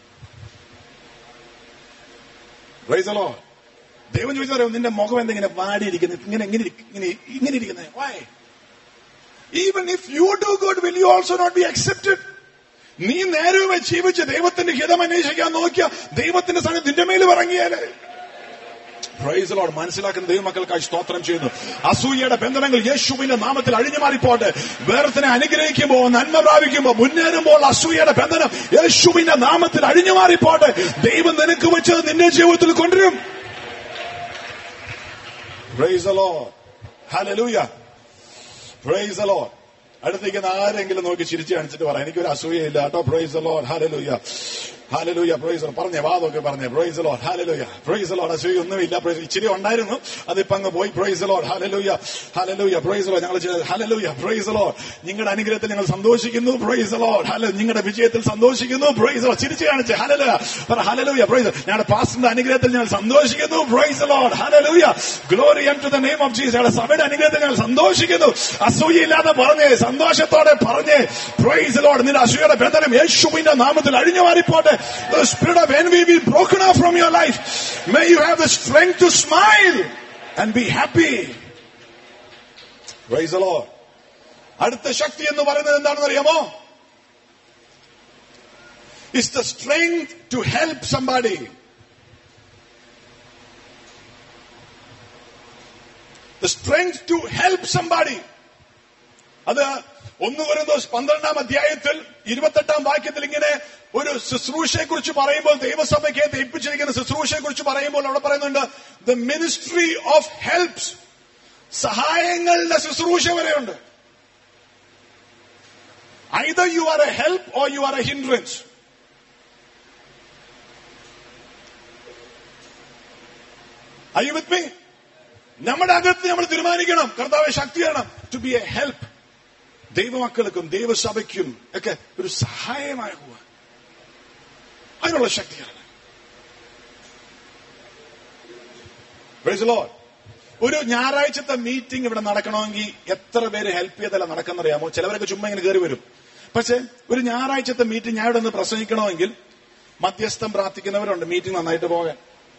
പ്രൈസലോ ദൈവം ചോദിച്ചു പറയും നിന്റെ മുഖം എന്തെങ്ങനെ വാടിയിരിക്കുന്നത് ഇങ്ങനെ ഇങ്ങനെ ഇരിക്ക- ഇങ്ങനെ ഇങ്ങനെ ഇരിക്കുന്നത് why even if you do good will you also not be accepted നീ നേരെ ജീവിച്ച് ദൈവത്തിന്റെ ഹിതം അന്വേഷിക്കാൻ നോക്കിയ ദൈവത്തിന്റെ സ്ഥാനം നിന്റെ മേൽ ഇറങ്ങിയാലേ പ്രൈസ് ലോഡ് മനസ്സിലാക്കുന്ന ദൈവമക്കൾക്കായി സ്തോത്രം ചെയ്യുന്നു അസൂയയുടെ ബന്ധനങ്ങൾ യേശുവിന്റെ നാമത്തിൽ അഴിഞ്ഞു മാറിപ്പോട്ടെ വേർത്തിനെ അനുഗ്രഹിക്കുമ്പോൾ നന്മ പ്രാപിക്കുമ്പോൾ മുന്നേറുമ്പോൾ അസൂയയുടെ ബന്ധനം യേശുവിന്റെ നാമത്തിൽ അഴിഞ്ഞു മാറിപ്പോട്ടെ ദൈവം നിനക്ക് വെച്ചത് നിന്റെ ജീവിതത്തിൽ കൊണ്ടുവരും പ്രൈസ് ലോഡ് ഹല്ലേലൂയ പ്രൈസ് ലോഡ് അടുത്തേക്ക് ആരെങ്കിലും നോക്കി ചിരിച്ചു കാണിച്ചിട്ട് പറയാം എനിക്കൊരു അസൂയയില്ല കേട്ടോ പ്രൈസ് ലോഡ് ഹാലലൂയ ഹാലലൂയ പ്രൈസ് പറഞ്ഞേ വാദമൊക്കെ പറഞ്ഞേ പ്രൈസ് ലോഡ് ഹാലലൂയ പ്രൈസ് ലോഡ് അസൂയ ഒന്നുമില്ല പ്രൈസ് ഇച്ചിരി ഉണ്ടായിരുന്നു അതിപ്പോ അങ്ങ് പോയി പ്രൈസ് ലോഡ് ഹാലലൂയ ഹാലലൂയ പ്രൈസ് ലോഡ് ഞങ്ങൾ ഹാലലൂയ പ്രൈസ് ലോഡ് നിങ്ങളുടെ അനുഗ്രഹത്തിൽ ഞങ്ങൾ സന്തോഷിക്കുന്നു പ്രൈസ് ലോഡ് ഹല നിങ്ങളുടെ വിജയത്തിൽ സന്തോഷിക്കുന്നു പ്രൈസ് ലോഡ് ചിരിച്ചു കാണിച്ച് ഹലലൂയ പറ ഹലലൂയ പ്രൈസ് ഞങ്ങളുടെ പാസ്റ്ററിന്റെ അനുഗ്രഹത്തിൽ ഞങ്ങൾ സന്തോഷിക്കുന്നു പ്രൈസ് ലോഡ് ഹലലൂയ glory to the name of Jesus ഞങ്ങളുടെ സഭയുടെ അനുഗ്രഹത്തിൽ ഞങ്ങൾ സന്തോഷിക്കുന്നു അസൂയയില്ലാതെ പറഞ്ഞേ സന്തോഷത്തോടെ പറഞ്ഞേ പ്രൈസ് ലോഡ് നിന്റെ അസൂയയുടെ ബന്ധനം യേശുവിന്റെ നാമത്തിൽ അഴിഞ്ഞു മാറിപ്പോട്ടെ The spirit of envy be broken off from your life. May you have the strength to smile and be happy. Praise the Lord. അടുത്ത ശക്തി എന്ന് പറയുന്നത് എന്താണെന്ന് അറിയാമോ is the strength to help somebody the strength to help somebody അത് ഒന്ന് വരുന്ന പന്ത്രണ്ടാം അധ്യായത്തിൽ ഇരുപത്തെട്ടാം വാക്യത്തിൽ ഇങ്ങനെ ഒരു ശുശ്രൂഷയെ കുറിച്ച് പറയുമ്പോൾ ദൈവസഭയ്ക്ക് ഏൽപ്പിച്ചിരിക്കുന്ന ശുശ്രൂഷയെ കുറിച്ച് പറയുമ്പോൾ അവിടെ പറയുന്നുണ്ട് ദ മിനിസ്ട്രി ഓഫ് ഹെൽപ്സ് സഹായങ്ങളുടെ ശുശ്രൂഷ വരെയുണ്ട് either you are a help or you are a hindrance I you with me നമ്മുടെ അകത്ത് നമ്മൾ തീരുമാനിക്കണം കർത്താവ് ശക്തിയാണ് ടു ബി എ ഹെൽപ്പ് ദൈവമക്കൾക്കും ദൈവസഭയ്ക്കും ഒക്കെ ഒരു സഹായമാകുക അതിനുള്ള ശക്തിയാണ് Praise the Lord. ഒരു ഞായറാഴ്ചത്തെ മീറ്റിംഗ് ഇവിടെ നടക്കണമെങ്കിൽ എത്ര പേര് ഹെൽപ്പ് ചെയ്തല്ല നടക്കുന്നറിയാമോ ചിലവരൊക്കെ ചുമ്മാ ഇങ്ങനെ കയറി വരും പക്ഷെ ഒരു ഞായറാഴ്ചത്തെ മീറ്റിംഗ് ഞാൻ ഇവിടെ നിന്ന് പ്രസംഗിക്കണമെങ്കിൽ മധ്യസ്ഥം പ്രാർത്ഥിക്കുന്നവരുണ്ട് മീറ്റിംഗ് നന്നായിട്ട് പോകാൻ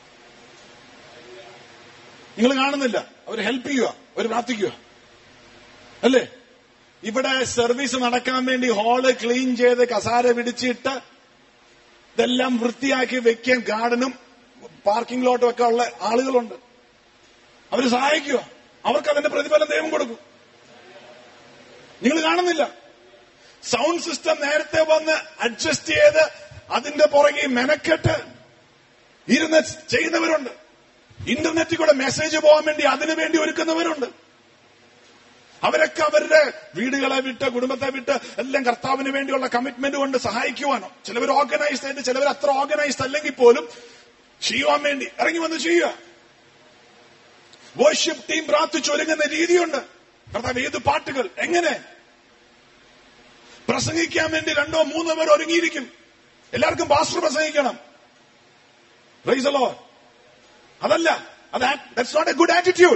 നിങ്ങൾ കാണുന്നില്ല അവർ ഹെൽപ്പ് ചെയ്യുക അവർ പ്രാർത്ഥിക്കുക അല്ലേ ഇവിടെ സർവീസ് നടക്കാൻ വേണ്ടി ഹാള് ക്ലീൻ ചെയ്ത് കസാര പിടിച്ചിട്ട് ഇതെല്ലാം വൃത്തിയാക്കി വെക്കാൻ ഗാർഡനും പാർക്കിംഗ് ലോട്ടും ഒക്കെ ഉള്ള ആളുകളുണ്ട് അവർ സഹായിക്കുക അവർക്ക് അതിന്റെ പ്രതിഫലം ദൈവം കൊടുക്കും നിങ്ങൾ കാണുന്നില്ല സൗണ്ട് സിസ്റ്റം നേരത്തെ വന്ന് അഡ്ജസ്റ്റ് ചെയ്ത് അതിന്റെ പുറകെ മെനക്കെട്ട് ഇരുന്ന് ചെയ്യുന്നവരുണ്ട് ഇന്റർനെറ്റിൽ കൂടെ മെസ്സേജ് പോകാൻ വേണ്ടി അതിനു വേണ്ടി ഒരുക്കുന്നവരുണ്ട് അവരൊക്കെ അവരുടെ വീടുകളെ വിട്ട് കുടുംബത്തെ വിട്ട് എല്ലാം കർത്താവിന് വേണ്ടിയുള്ള കമ്മിറ്റ്മെന്റ് കൊണ്ട് സഹായിക്കുവാനോ ചിലവർ ഓർഗനൈസ്ഡ് ആയിട്ട് ചിലവർ അത്ര ഓർഗനൈസ്ഡ് അല്ലെങ്കിൽ പോലും ചെയ്യുവാൻ വേണ്ടി ഇറങ്ങി വന്ന് ചെയ്യുക വർഷിപ്പ് ടീം പ്രാർത്ഥിച്ചൊരുങ്ങുന്ന രീതിയുണ്ട് കർത്താവ് ഏത് പാട്ടുകൾ എങ്ങനെ പ്രസംഗിക്കാൻ വേണ്ടി രണ്ടോ മൂന്നോ പേർ ഒരുങ്ങിയിരിക്കും എല്ലാവർക്കും പാസ്റ്റർ പ്രസംഗിക്കണം റൈസലോ അതല്ല അത് that's not a good attitude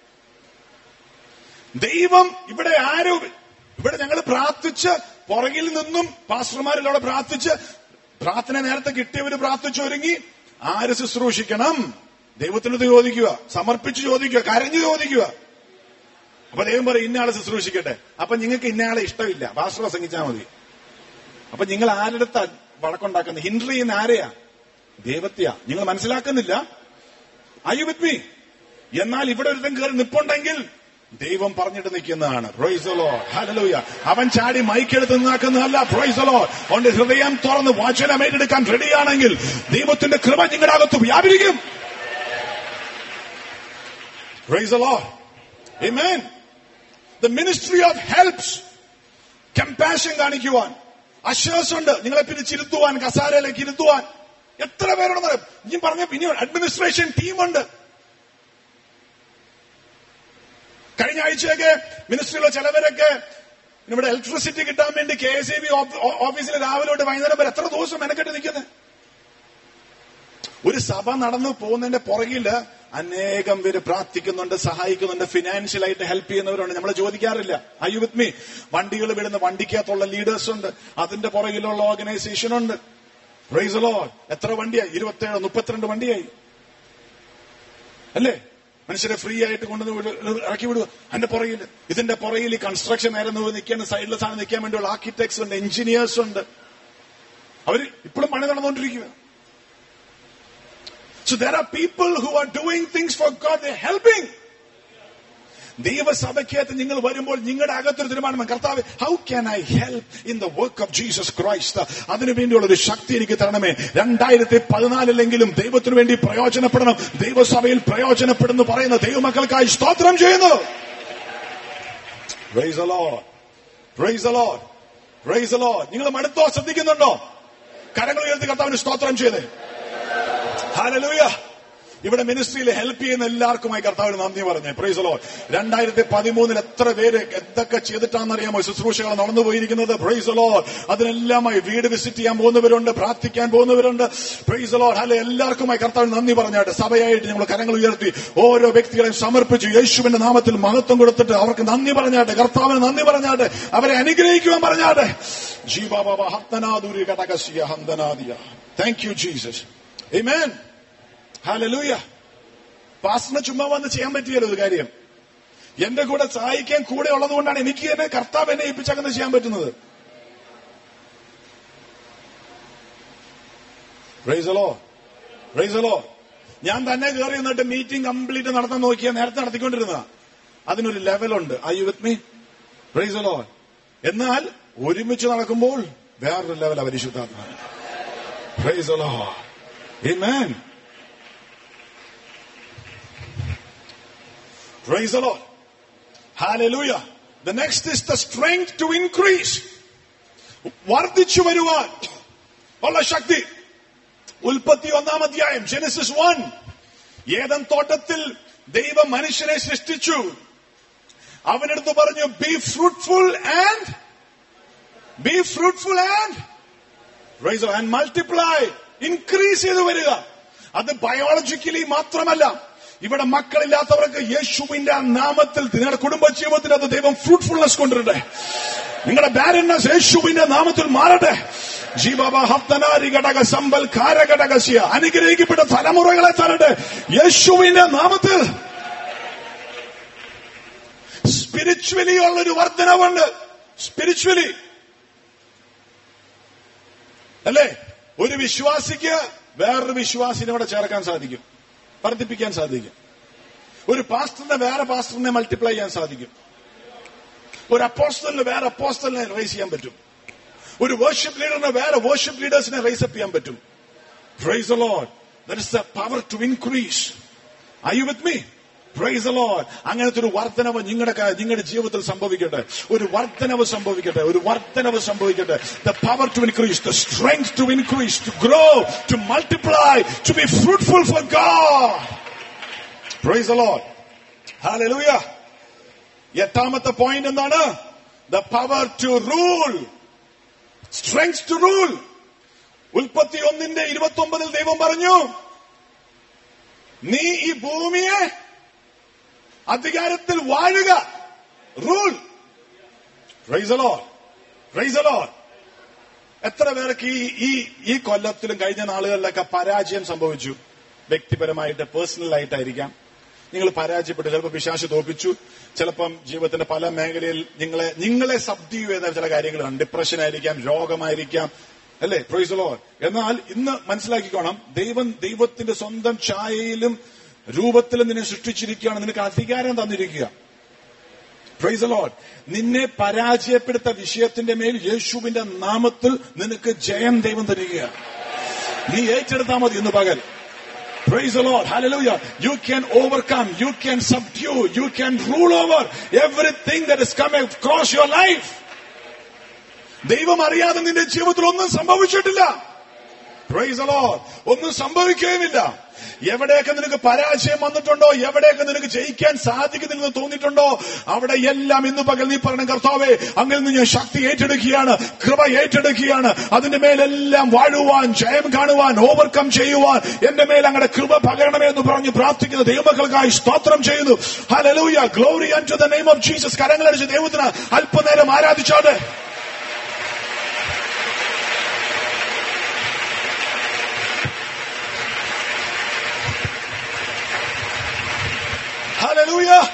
ദൈവം ഇവിടെ ആരോ ഇവിടെ ഞങ്ങൾ പ്രാർത്ഥിച്ച് പുറകിൽ നിന്നും പാസ്റ്റർമാരിലൂടെ പ്രാർത്ഥിച്ച് പ്രാർത്ഥന നേരത്തെ കിട്ടിയവര് പ്രാർത്ഥിച്ചൊരുങ്ങി ആര് ശുശ്രൂഷിക്കണം ദൈവത്തിനത് ചോദിക്കുക സമർപ്പിച്ച് ചോദിക്കുക കരഞ്ഞു ചോദിക്കുക അപ്പൊ ദൈവം പറയും ഇന്നയാളെ ശുശ്രൂഷിക്കട്ടെ അപ്പൊ നിങ്ങൾക്ക് ഇന്നയാളെ ഇഷ്ടമില്ല പാസ്റ്റർ പ്രസംഗിച്ചാൽ മതി അപ്പൊ നിങ്ങൾ ആരുടെ വഴക്കുണ്ടാക്കുന്നത് ഹിൻഡർ ചെയ്യുന്ന ആരെയാ ദൈവത്തെയാ നിങ്ങൾ മനസ്സിലാക്കുന്നില്ല ഐ യു വിത്ത് മീ എന്നാൽ ഇവിടെ ഒരുത്തൻ കയറി നിപ്പുണ്ടെങ്കിൽ ദൈവം പറഞ്ഞിട്ട് നിൽക്കുന്നതാണ് പ്രൊയ്സലോ ഹലലൂയ അവൻ ചാടി മൈക്കെടുത്ത് നിന്നാക്കുന്നതല്ല പ്രൊയ്സലോ അവന്റെ ഹൃദയം തുറന്ന് വാചനം ഏറ്റെടുക്കാൻ റെഡിയാണെങ്കിൽ ദൈവത്തിന്റെ കൃപ നിങ്ങളുടെ അകത്ത് വ്യാപരിക്കും praise Lord Amen. The ministry of helps. Compassion കാണിക്കുവാൻ അഷേഴ്സ് ഉണ്ട് നിങ്ങളെ പിരിച്ചിരുത്തുവാൻ കസാരയിലേക്ക് ഇരുത്തുവാൻ എത്ര പേരുണ്ടെന്ന് ഇനി പറഞ്ഞ ഇനി അഡ്മിനിസ്ട്രേഷൻ ടീമുണ്ട് കഴിഞ്ഞ ആഴ്ചയൊക്കെ മിനിസ്ട്രിയിലെ ചിലവരൊക്കെ ഇവിടെ ഇലക്ട്രിസിറ്റി കിട്ടാൻ വേണ്ടി കെ എസ് ബി ഓഫീസിൽ രാവിലെ തൊട്ട് വൈകുന്നേരം വരെ എത്ര ദിവസം മെനക്കെട്ട് നിൽക്കുന്നത് ഒരു സഭ നടന്നു പോകുന്നതിന്റെ പുറകില് അനേകം പേര് പ്രാർത്ഥിക്കുന്നുണ്ട് സഹായിക്കുന്നുണ്ട് ഫിനാൻഷ്യലായിട്ട് ഹെൽപ്പ് ചെയ്യുന്നവരുണ്ട് നമ്മൾ ചോദിക്കാറില്ല ഐ യു വിത്ത് മീ വണ്ടികൾ വിടുന്ന വണ്ടിക്കകത്തുള്ള ലീഡേഴ്സ് ഉണ്ട് അതിന്റെ പുറകിലുള്ള ഓർഗനൈസേഷൻ ഉണ്ട് പ്രൈസ് ലോ എത്ര വണ്ടിയായി ഇരുപത്തേഴ് മുപ്പത്തിരണ്ട് വണ്ടിയായി അല്ലേ മനുഷ്യരെ ഫ്രീ ആയിട്ട് കൊണ്ടുവന്ന് ഇറക്കി വിടുക അതിന്റെ പുറകിൽ ഇതിന്റെ പുറകിൽ ഈ കൺസ്ട്രക്ഷൻ നേരെ നിൽക്കേണ്ട സൈഡിലെ സാധനം നിൽക്കാൻ വേണ്ടിയുള്ള ആർക്കിടെക്ട്സ് ഉണ്ട് എഞ്ചിനീയേഴ്സ് ഉണ്ട് അവര് ഇപ്പോഴും പണി നടന്നുകൊണ്ടിരിക്കുക So there are people who are doing things for God, they're helping. ദൈവസഭയ്ക്കകത്ത് നിങ്ങൾ വരുമ്പോൾ നിങ്ങളുടെ അകത്തൊരു തീരുമാനം കർത്താവ് how can I help in the work of Jesus Christ അതിനു വേണ്ടിയുള്ള ഒരു ശക്തി എനിക്ക് തരണമേ രണ്ടായിരത്തി പതിനാലിലെങ്കിലും ദൈവത്തിനു വേണ്ടി പ്രയോജനപ്പെടണം ദൈവസഭയിൽ പ്രയോജനപ്പെടുന്നു പറയുന്ന ദൈവമക്കൾക്കായി സ്തോത്രം ചെയ്യുന്നു Praise the Lord. Praise the Lord. Praise the Lord. നിങ്ങൾ മടുത്തോ ശ്രദ്ധിക്കുന്നുണ്ടോ കരങ്ങൾ ഉയർത്തി കർത്താവിന് സ്തോത്രം ചെയ്തേ ഹാലലൂയ ഇവിടെ മിനിസ്ട്രിയിൽ ഹെൽപ്പ് ചെയ്യുന്ന എല്ലാവർക്കുമായി കർത്താവിന് നന്ദി പറഞ്ഞേ പ്രൈസ് ലോ രണ്ടായിരത്തി പതിമൂന്നിൽ എത്ര പേര് എന്തൊക്കെ ചെയ്തിട്ടാണെന്നറിയാമോ ശുശ്രൂഷകൾ നടന്നു പോയിരിക്കുന്നത് പ്രൈസ് ലോ അതിനെല്ലാമായി വീട് വിസിറ്റ് ചെയ്യാൻ പോകുന്നവരുണ്ട് പ്രാർത്ഥിക്കാൻ പോകുന്നവരുണ്ട് പ്രൈസ് ലോ അല്ലെ എല്ലാവർക്കുമായി കർത്താവിന് നന്ദി പറഞ്ഞാട്ടെ സഭയായിട്ട് ഞങ്ങൾ കരങ്ങൾ ഉയർത്തി ഓരോ വ്യക്തികളെയും സമർപ്പിച്ചു യേശുവിന്റെ നാമത്തിൽ മഹത്വം കൊടുത്തിട്ട് അവർക്ക് നന്ദി പറഞ്ഞാട്ടെ കർത്താവിന് നന്ദി പറഞ്ഞാട്ടെ അവരെ അനുഗ്രഹിക്കുവാൻ പറഞ്ഞാട്ടെ ജീവാബാബ ഹത്തനാദൂരി കടകസിയ ഹന്തനാദിയ thank you Jesus Amen. Hallelujah. പാസ്റ്ററിന് ചുമ്മാ വന്ന് ചെയ്യാൻ പറ്റിയല്ലോ ഒരു കാര്യം എന്റെ കൂടെ സഹായിക്കാൻ കൂടെ ഉള്ളതുകൊണ്ടാണ് എനിക്ക് തന്നെ കർത്താവ് എന്നെ ഏൽപ്പിച്ചങ്ങനെ ചെയ്യാൻ പറ്റുന്നത് റൈസലോ റൈസലോ ഞാൻ തന്നെ കയറി നിന്നിട്ട് മീറ്റിംഗ് കംപ്ലീറ്റ് നടത്താൻ നോക്കിയ നേരത്തെ നടത്തിക്കൊണ്ടിരുന്ന അതിനൊരു ലെവലുണ്ട് I you with me praise Lord എന്നാൽ ഒരുമിച്ച് നടക്കുമ്പോൾ വേറൊരു ലെവലാ പരിശുദ്ധാത്മ റൈസലോ Amen. Praise the Lord. Hallelujah. The next is the strength to increase. വർദ്ധിച്ചു വരുവാൻ ഉള്ള ശക്തി ഉൽപ്പത്തി ഒന്നാം അധ്യായം ജെനസിസ് വൺ ഏതൻ തോട്ടത്തിൽ ദൈവം മനുഷ്യനെ സൃഷ്ടിച്ചു അവനടുത്ത് പറഞ്ഞു be fruitful and be fruitful and and multiply increase ചെയ്ത് വരിക അത് ബയോളജിക്കലി മാത്രമല്ല ഇവിടെ മക്കളില്ലാത്തവർക്ക് യേശുവിന്റെ നാമത്തിൽ നിങ്ങളുടെ കുടുംബ ജീവിതത്തിൽ അത് ദൈവം ഫ്രൂട്ട്ഫുൾനെസ് കൊണ്ടുവരട്ടെ നിങ്ങളുടെ ബാരൻസ് യേശുവിന്റെ നാമത്തിൽ മാറട്ടെ ജീവബ ഹപ്തനാരി ഘടക സമ്പൽ കാരഘടകസ്യ അനുഗ്രഹിക്കപ്പെട്ട തലമുറകളെ തരട്ടെ യേശുവിന്റെ നാമത്തിൽ സ്പിരിച്വലി ഉള്ളൊരു വർധനവുണ്ട് സ്പിരിച്വലി അല്ലേ ഒരു വിശ്വാസിക്ക് വേറൊരു വിശ്വാസിനെ ഇവിടെ ചേർക്കാൻ സാധിക്കും വർദ്ധിപ്പിക്കാൻ സാധിക്കും ഒരു പാസ്റ്ററിനെ വേറെ പാസ്റ്ററിനെ മൾട്ടിപ്ലൈ ചെയ്യാൻ സാധിക്കും ഒരു അപ്പോസ്റ്റലിന് വേറെ അപ്പോസ്റ്റലിനെ റൈസ് ചെയ്യാൻ പറ്റും ഒരു വർഷിപ്പ് ലീഡറിനെ വേറെ വർഷിപ്പ് ലീഡേഴ്സിനെ റൈസ് അപ്പ് ചെയ്യാൻ പറ്റും praise Lord that is the power to increase I you with me praise Lord അങ്ങനത്തെ ഒരു വർധനവ് നിങ്ങളുടെ നിങ്ങളുടെ ജീവിതത്തിൽ സംഭവിക്കട്ടെ ഒരു വർധനവ് സംഭവിക്കട്ടെ ഒരു വർധനവ് സംഭവിക്കട്ടെ the power to increase the strength to increase to grow to multiply to be fruitful for God praise Lord ഹാലലൂയ എട്ടാമത്തെ പോയിന്റ് എന്താണ് the power to rule strength to rule ഉൽപ്പത്തി ഒന്നിന്റെ ഇരുപത്തി ഒമ്പതിൽ ദൈവം പറഞ്ഞു നീ ഈ ഭൂമിയെ അധികാരത്തിൽ വാഴുക റൂൾ റൈസലോ റൈസലോ എത്ര പേർക്ക് ഈ ഈ ഈ കൊല്ലത്തിലും കഴിഞ്ഞ നാളുകളിലൊക്കെ പരാജയം സംഭവിച്ചു വ്യക്തിപരമായിട്ട് പേഴ്സണൽ ആയിട്ടായിരിക്കാം നിങ്ങൾ പരാജയപ്പെട്ടു ചിലപ്പോൾ പിശാശ് തോപ്പിച്ചു ചിലപ്പം ജീവിതത്തിന്റെ പല മേഖലയിൽ നിങ്ങളെ നിങ്ങളെ സബ്ഡ്യൂ ചെയ്യുന്ന ചില കാര്യങ്ങളാണ് ഡിപ്രഷൻ ആയിരിക്കാം രോഗമായിരിക്കാം അല്ലേ പ്രൊയ്സലോ എന്നാൽ ഇന്ന് മനസ്സിലാക്കിക്കോണം ദൈവം ദൈവത്തിന്റെ സ്വന്തം ഛായയിലും രൂപത്തിലും നിന്നെ സൃഷ്ടിച്ചിരിക്കുകയാണ് നിനക്ക് അധികാരം തന്നിരിക്കുക പ്രൈസ് ലോഡ് നിന്നെ പരാജയപ്പെടുത്ത വിഷയത്തിന്റെ മേൽ യേശുവിന്റെ നാമത്തിൽ നിനക്ക് ജയം ദൈവം തരിക നീ ഏറ്റെടുത്താൽ മതി ഇന്ന് പകൽ Praise the Lord. Hallelujah. You can overcome. You can subdue. You can rule over everything that is coming across your life. ദൈവം അറിയാതെ നിന്റെ ജീവിതത്തിൽ ഒന്നും സംഭവിച്ചിട്ടില്ല പ്രൈസ് ലോഡ് ഒന്നും സംഭവിക്കുകയുമില്ല എവിടെയൊക്കെ നിനക്ക് പരാജയം വന്നിട്ടുണ്ടോ എവിടെയൊക്കെ നിനക്ക് ജയിക്കാൻ സാധിക്കുന്നില്ലെന്ന് തോന്നിയിട്ടുണ്ടോ അവിടെ എല്ലാം ഇന്ന് പകൽ നീ പറയണം കർത്താവേ അങ്ങനെ നിന്ന് ഞാൻ ശക്തി ഏറ്റെടുക്കുകയാണ് കൃപ ഏറ്റെടുക്കുകയാണ് അതിന്റെ മേലെല്ലാം വാഴുവാൻ ജയം കാണുവാൻ ഓവർകം ചെയ്യുവാൻ എന്റെ മേൽ അങ്ങനെ കൃപ പകരണമേ എന്ന് പറഞ്ഞ് പ്രാർത്ഥിക്കുന്ന ദൈവമക്കൾക്കായി സ്തോത്രം ചെയ്യുന്നു ഹലലൂയ glory and to the name of Jesus കരങ്ങളടിച്ച് ദൈവത്തിന് അല്പനേരം ആരാധിച്ചാട്ടെ Hallelujah.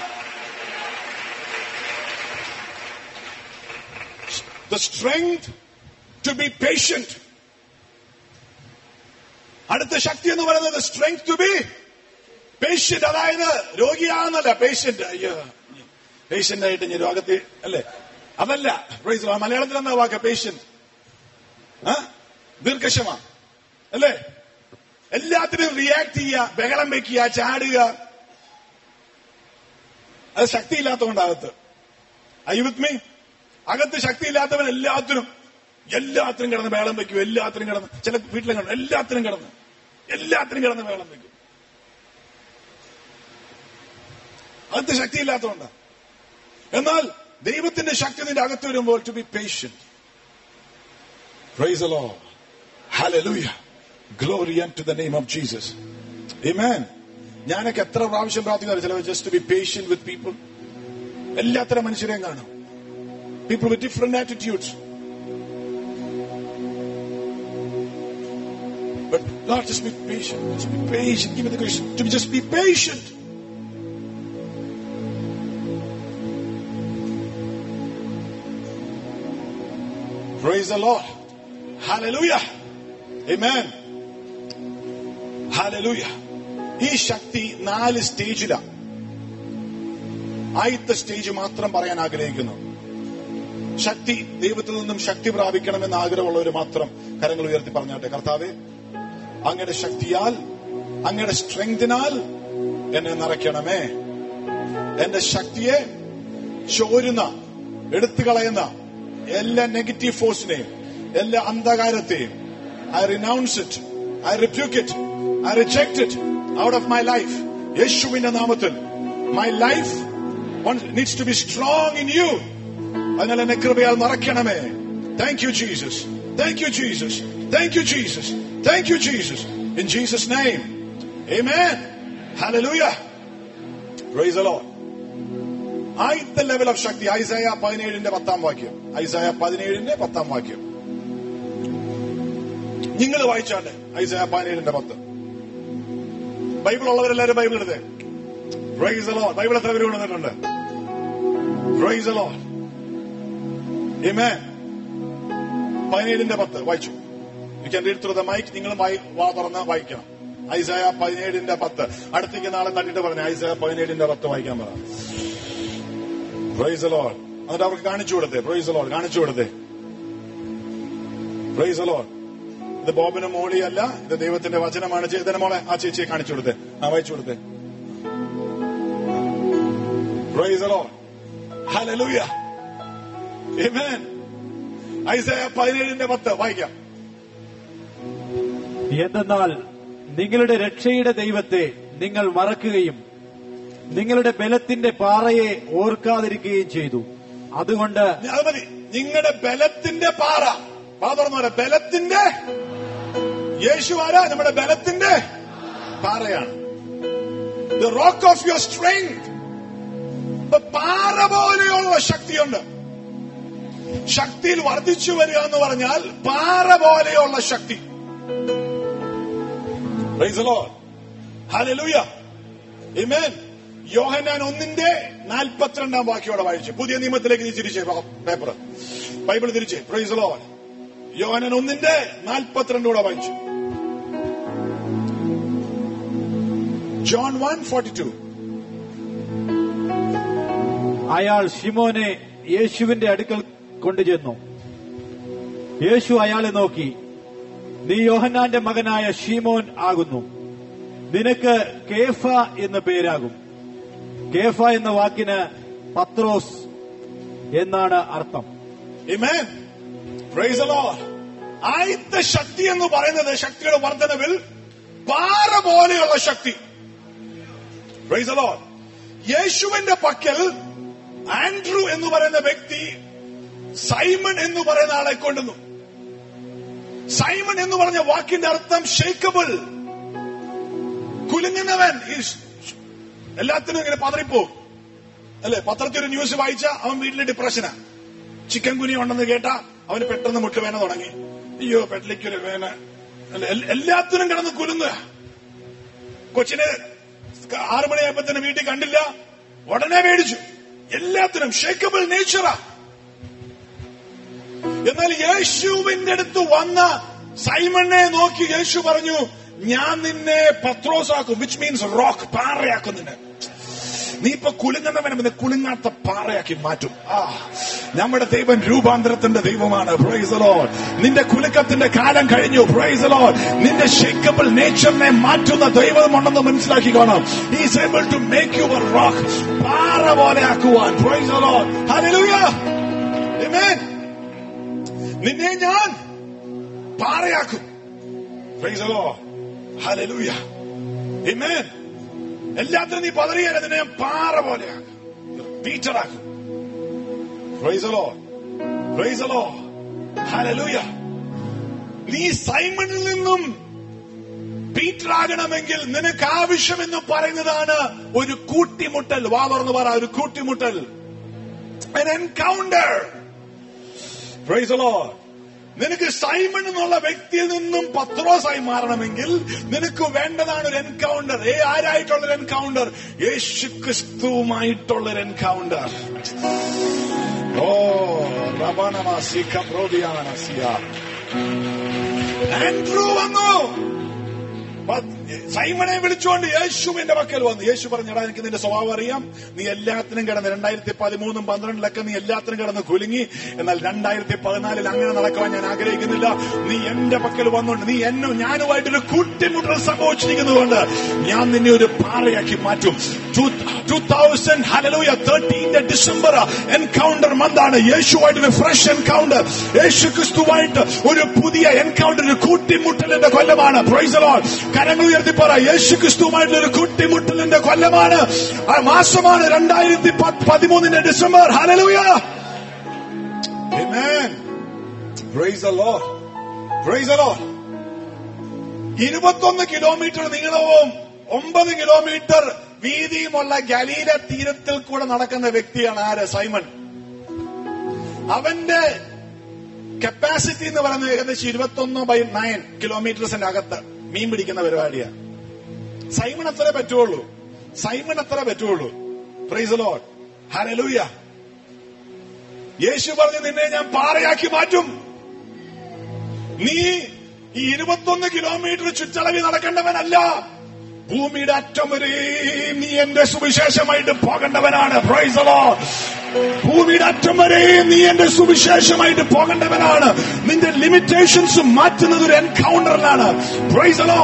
The strength to be patient. അടുത്ത ശക്തി എന്ന് പറയുന്നത് സ്ട്രെങ്ത് ടു ബി പേഷ്യന്റ് അതായത് രോഗിയാണെന്നല്ല പേഷ്യന്റ് അയ്യോ പേഷ്യന്റ് ആയിട്ട് ഞാൻ രോഗത്തിൽ അല്ലേ അതല്ല Praise the Lord. മലയാളത്തിൽ എന്താ വാക്ക പേഷ്യന്റ് ദീർഘക്ഷമ അല്ലേ എല്ലാത്തിനും റിയാക്ട് ചെയ്യുക ബഹളം വെക്കുക ചാടുക അത് ശക്തിയില്ലാത്തതുകൊണ്ടകത്ത് ഐ വിത്ത് മീ അകത്ത് ശക്തിയില്ലാത്തവൻ എല്ലാത്തിനും എല്ലാത്തിനും കിടന്ന് ബഹളം വെക്കും എല്ലാത്തിനും കിടന്ന് ചില വീട്ടിലും കിടന്ന് എല്ലാത്തിനും കിടന്ന് എല്ലാത്തിനും കിടന്ന് ബഹളം വെക്കും അകത്ത് ശക്തിയില്ലാത്തതുകൊണ്ടാ എന്നാൽ ദൈവത്തിന്റെ ശക്തി നിന്റെ അകത്ത് വരുമ്പോൾ to be patient Praise the Lord. Hallelujah. Glory unto the name of Jesus. Amen. ഞാനൊക്കെ എത്ര പ്രാവശ്യം പ്രാർത്ഥിക്കാറ് ചിലവ് just to be patient with people എല്ലാത്തരം മനുഷ്യരെയും കാണും people with different attitudes But Lord, just be patient. Just be patient. Give me the grace to be, just be patient. Praise the Lord. Hallelujah. Amen. Hallelujah. ഈ ശക്തി നാല് സ്റ്റേജിലാണ് ആദ്യത്തെ സ്റ്റേജ് മാത്രം പറയാൻ ആഗ്രഹിക്കുന്നു ശക്തി ദൈവത്തിൽ നിന്നും ശക്തി പ്രാപിക്കണമെന്ന് ആഗ്രഹമുള്ളവർ മാത്രം കരങ്ങൾ ഉയർത്തി പറഞ്ഞാട്ടെ കർത്താവെ അങ്ങയുടെ ശക്തിയാൽ അങ്ങയുടെ സ്ട്രെങ്തിനാൽ എന്നെ നിറയ്ക്കണമേ എന്റെ ശക്തിയെ ചോരുന്ന എടുത്തു കളയുന്ന എല്ലാ നെഗറ്റീവ് ഫോഴ്സിനെയും എല്ലാ അന്ധകാരത്തെയും I renounce it I rebuke it I reject it out of my life യേശുവിന്റെ നാമത്തിൽ my life needs to be strong in you അതിനാൽ എന്നെ കൃപയാൽ നിറയ്ക്കണമേ thank you Jesus thank you Jesus thank you Jesus thank you Jesus in Jesus name Amen. Hallelujah. Praise the Lord. ആദ്യത്തെ ലെവൽ ഓഫ് ശക്തി ഐസയ പതിനേഴിന്റെ പത്താം വാക്യം ഐസയ പതിനേഴിന്റെ പത്താം വാക്യം നിങ്ങൾ വായിച്ചാട്ടെ ഐസയ പതിനേഴിന്റെ പത്ത് ബൈബിൾ ഉള്ളവരെല്ലാവരും ബൈബിൾ എടുത്തേ പ്രൈസ് ലോഡ് ബൈബിൾ എത്ര പേര് കൊണ്ടുവന്നിട്ടുണ്ട് പ്രൈസ് ലോഡ് Amen. പതിനേഴിന്റെ പത്ത് വായിച്ചു you can read through the mic നിങ്ങൾ വാ തുറന്ന് വായിക്കണം ഐസയ പതിനേഴിന്റെ പത്ത് അടുത്തേക്ക് നാളെ തട്ടിട്ട് പറഞ്ഞു ഐസയ പതിനേഴിന്റെ പത്ത് വായിക്കാൻ പറ പ്രൈസ് ലോഡ് എന്നിട്ട് അവർക്ക് കാണിച്ചു കൊടുത്തേ പ്രൈസ് ലോഡ് കാണിച്ചു കൊടുത്തേ പ്രൈസ് ലോഡ് ഇത് ബോബിന് മോളിയല്ല ഇത് ദൈവത്തിന്റെ വചനമാണ് ചേതന മോളെ ആ ചേച്ചിയെ കാണിച്ചു കൊടുത്തേ ആ വായിച്ചു കൊടുത്തേ പ്രൈസ് ലോഡ് ഹല്ലേലൂയ ആമേൻ ഐസയ പതിനേഴിന്റെ പത്ത് വായിക്കാം എന്തെന്നാൽ നിങ്ങളുടെ രക്ഷയുടെ ദൈവത്തെ നിങ്ങൾ മറക്കുകയും നിങ്ങളുടെ ബലത്തിന്റെ പാറയെ ഓർക്കാതിരിക്കുകയും ചെയ്തു അതുകൊണ്ട് അത് മതി നിങ്ങളുടെ ബലത്തിന്റെ പാറ പാ തുറന്നു പറയാം ബലത്തിന്റെ യേശു ആരാ നമ്മുടെ ബലത്തിന്റെ പാറയാണ് the rock of your strength പാറ പോലെയുള്ള ശക്തിയുണ്ട് ശക്തിയിൽ വർദ്ധിച്ചു വരിക എന്ന് പറഞ്ഞാൽ പാറ പോലെയുള്ള ശക്തി Praise the Lord. Hallelujah. Amen. യോഹന്നാൻ ഒന്നിന്റെ നാൽപ്പത്തിരണ്ടാം വാക്യോടെ വായിച്ചു പുതിയ നിയമത്തിലേക്ക് നീ തിരിച്ചേ പേപ്പർ ബൈബിൾ തിരിച്ചേ പ്രൈസ് ലോഡ് യോഹന്നാൻ ഒന്നിന്റെ നാൽപ്പത്തിരണ്ടൂടെ വായിച്ചു ജോൺ വൺ ഫോർട്ടി ടു അയാൾ ഷിമോനെ യേശുവിന്റെ അടുക്കൽ കൊണ്ടുചെന്നു യേശു അയാളെ നോക്കി നീ യോഹന്നാന്റെ മകനായ ഷീമോൻ ആകുന്നു നിനക്ക് കേഫ എന്ന് പേരാകും കേഫ എന്ന വാക്കിന് പത്രോസ് എന്നാണ് അർത്ഥം Amen. Praise the Lord. ആദ്യത്തെ ശക്തി എന്ന് പറയുന്നത് ശക്തിയുടെ വർധനവിൽ പാറ പോലെയുള്ള ശക്തി Praise the Lord. യേശുവിന്റെ പക്കൽ ആൻഡ്രു എന്ന് പറയുന്ന വ്യക്തി സൈമൺ എന്ന് പറയുന്ന ആളെ കൊണ്ടുവന്നു സൈമൺ എന്ന് പറഞ്ഞ വാക്കിന്റെ അർത്ഥം ഷേക്കബിൾ കുലുങ്ങുന്നവൻ ഈസ് എല്ലാത്തിനും ഇങ്ങനെ പതറിപ്പോവും അല്ലെ പത്രത്തിൽ ഒരു ന്യൂസ് വായിച്ച അവൻ വീട്ടിലെ ഡിപ്രഷനാ ചിക്കൻ കുനി ഉണ്ടെന്ന് കേട്ടാ അവന് പെട്ടെന്ന് മുട്ടുവേന തുടങ്ങി അയ്യോ പെട്ടലിക്കൊരു വേന അല്ല, എൽ- എല്ലാത്തിനും കിടന്ന് കുലുങ്ങുക കൊച്ചിനെ ആറു മണിയായപ്പോ തന്നെ വീട്ടിൽ കണ്ടില്ല ഉടനെ മേടിച്ചു എല്ലാത്തിനും ഷേക്കബിൾ നേച്ചറാ എന്നാൽ യേശുവിന്റെ അടുത്ത് വന്ന സൈമണ്ണെ നോക്കി യേശു പറഞ്ഞു ഞാൻ നിന്നെ പത്രോസാക്കും വിച്ച് മീൻസ് റോക്ക് പാറയാക്കും നിന്നെ നീ ഇപ്പൊ കുലുങ്ങുന്നവനെ പിന്നെ കുലുങ്ങാത്ത പാറയാക്കി മാറ്റും ആ നമ്മുടെ ദൈവം രൂപാന്തരത്തിന്റെ ദൈവമാണ് പ്രൈസ് ലോഡ് നിന്റെ കുലുക്കത്തിന്റെ കാലം കഴിഞ്ഞു പ്രൈസ് ലോഡ് നിന്റെ ഷേക്കബിൾ നേച്ചറിനെ മാറ്റുന്ന ദൈവമുണ്ടെന്ന് മനസ്സിലാക്കിക്കോണം is able to make you rock പാറ പോലെ ആക്കുവാൻ പ്രൈസ് ലോഡ് ഹല്ലേലൂയ ആമേൻ നിന്നെ ഞാൻ പാറയാക്കും പ്രൈസ് ലോഡ് ഹല്ലേലൂയ ആമേൻ എല്ലാത്തിനും നീ പതറിയാൽ അതിനെ ഞാൻ പാറ പോലെയാക്കും പീറ്ററാക്കും പ്രൈസലോ പ്രൈസലോ ഹലലൂയ നീ സൈമണിൽ നിന്നും പീറ്ററാകണമെങ്കിൽ നിനക്ക് ആവശ്യമെന്ന് പറയുന്നതാണ് ഒരു കൂട്ടിമുട്ടൽ വാ തുറന്ന് പറ ഒരു കൂട്ടിമുട്ടൽ എൻകൗണ്ടർ പ്രൈസലോ നിനക്ക് സൈമൺ എന്നുള്ള വ്യക്തിയിൽ നിന്നും പത്രോസായി മാറണമെങ്കിൽ നിനക്ക് വേണ്ടതാണ് ഒരു എൻകൗണ്ടർ ഏ ആരായിട്ടുള്ള ഒരു എൻകൗണ്ടർ യേശു ക്രിസ്തുവുമായിട്ടുള്ള ഒരു എൻകൗണ്ടർ ഓ റബനമാസി കപ്രോദിയാനസിയ ആൻഡ്രൂ വന്നു പ- സൈമനെ വിളിച്ചുകൊണ്ട് യേശുവിന്റെ പക്കൽ വന്നു യേശു പറഞ്ഞടാ എനിക്ക് നിന്റെ സ്വഭാവം അറിയാം നീ എല്ലാത്തിനും കിടന്ന് രണ്ടായിരത്തി പതിമൂന്നും പന്ത്രണ്ടിലൊക്കെ നീ എല്ലാത്തിനും കിടന്ന് കുലുങ്ങി എന്നാൽ രണ്ടായിരത്തി പതിനാലിൽ അങ്ങനെ നടക്കുവാൻ ഞാൻ ആഗ്രഹിക്കുന്നില്ല നീ എന്റെ പക്കൽ വന്നുകൊണ്ട് നീ എന്നും ഞാനുമായിട്ടൊരു കൂട്ടിമുട്ടൽ സംഭവിച്ചിരിക്കുന്നതുകൊണ്ട് ഞാൻ നിന്നെ ഒരു പാറയാക്കി മാറ്റും ടൂ തൗസൻഡ് ഹലലൂയ തേർട്ടീന്റെ ഡിസംബർ എൻകൗണ്ടർ മന്താണ് യേശുവായിട്ടൊരു ഫ്രഷ് എൻകൗണ്ടർ യേശു ക്രിസ്തുവായിട്ട് ഒരു പുതിയ എൻകൗണ്ടർ ഒരു കൂട്ടിമുട്ടലിന്റെ കൊല്ലമാണ് പ്രൈസലോൺ കരങ്ങൾ ഉയർത്തി പറ യേശു ക്രിസ്തുവായിട്ടുള്ള ഒരു കൂട്ടിമുട്ടലിന്റെ കൊല്ലമാണ് ആ മാസമാണ് രണ്ടായിരത്തി പതിമൂന്നിന്റെ ഡിസംബർ ഹലലൂയ Amen. Praise the Lord. Praise the Lord. ഇരുപത്തൊന്ന് കിലോമീറ്റർ നീളവും ഒമ്പത് കിലോമീറ്റർ വീതിയുമുള്ള ഗലീല തീരത്തിൽ കൂടെ നടക്കുന്ന വ്യക്തിയാണ് ആര് സൈമൺ അവന്റെ കപ്പാസിറ്റി എന്ന് പറയുന്നത് ഏകദേശം ഇരുപത്തൊന്ന് ബൈ നയൻ കിലോമീറ്റേഴ്സിന്റെ അകത്ത് മീൻ പിടിക്കുന്ന പരിപാടിയാണ് സൈമൺ അത്ര പറ്റുള്ളൂ സൈമൺ അത്ര പറ്റുള്ളൂ പ്രൈസ് ലോഡ് ഹലലൂയ യേശു പറഞ്ഞു നിന്നെ ഞാൻ പാറയാക്കി മാറ്റും നീ ഈ ഇരുപത്തൊന്ന് കിലോമീറ്റർ ചുറ്റളവിൽ നടക്കേണ്ടവനല്ല ഭൂമിയുടെ അറ്റം വരെയും നീ എന്റെ സുവിശേഷമായിട്ട് പോകേണ്ടവനാണ് പ്രൈസലോ ഭൂമിയുടെ അറ്റം വരെയും നീ എന്റെ സുവിശേഷമായിട്ട് പോകേണ്ടവനാണ് നിന്റെ ലിമിറ്റേഷൻസ് മാറ്റുന്നത് ഒരു എൻകൗണ്ടറിലാണ് പ്രൈസലോ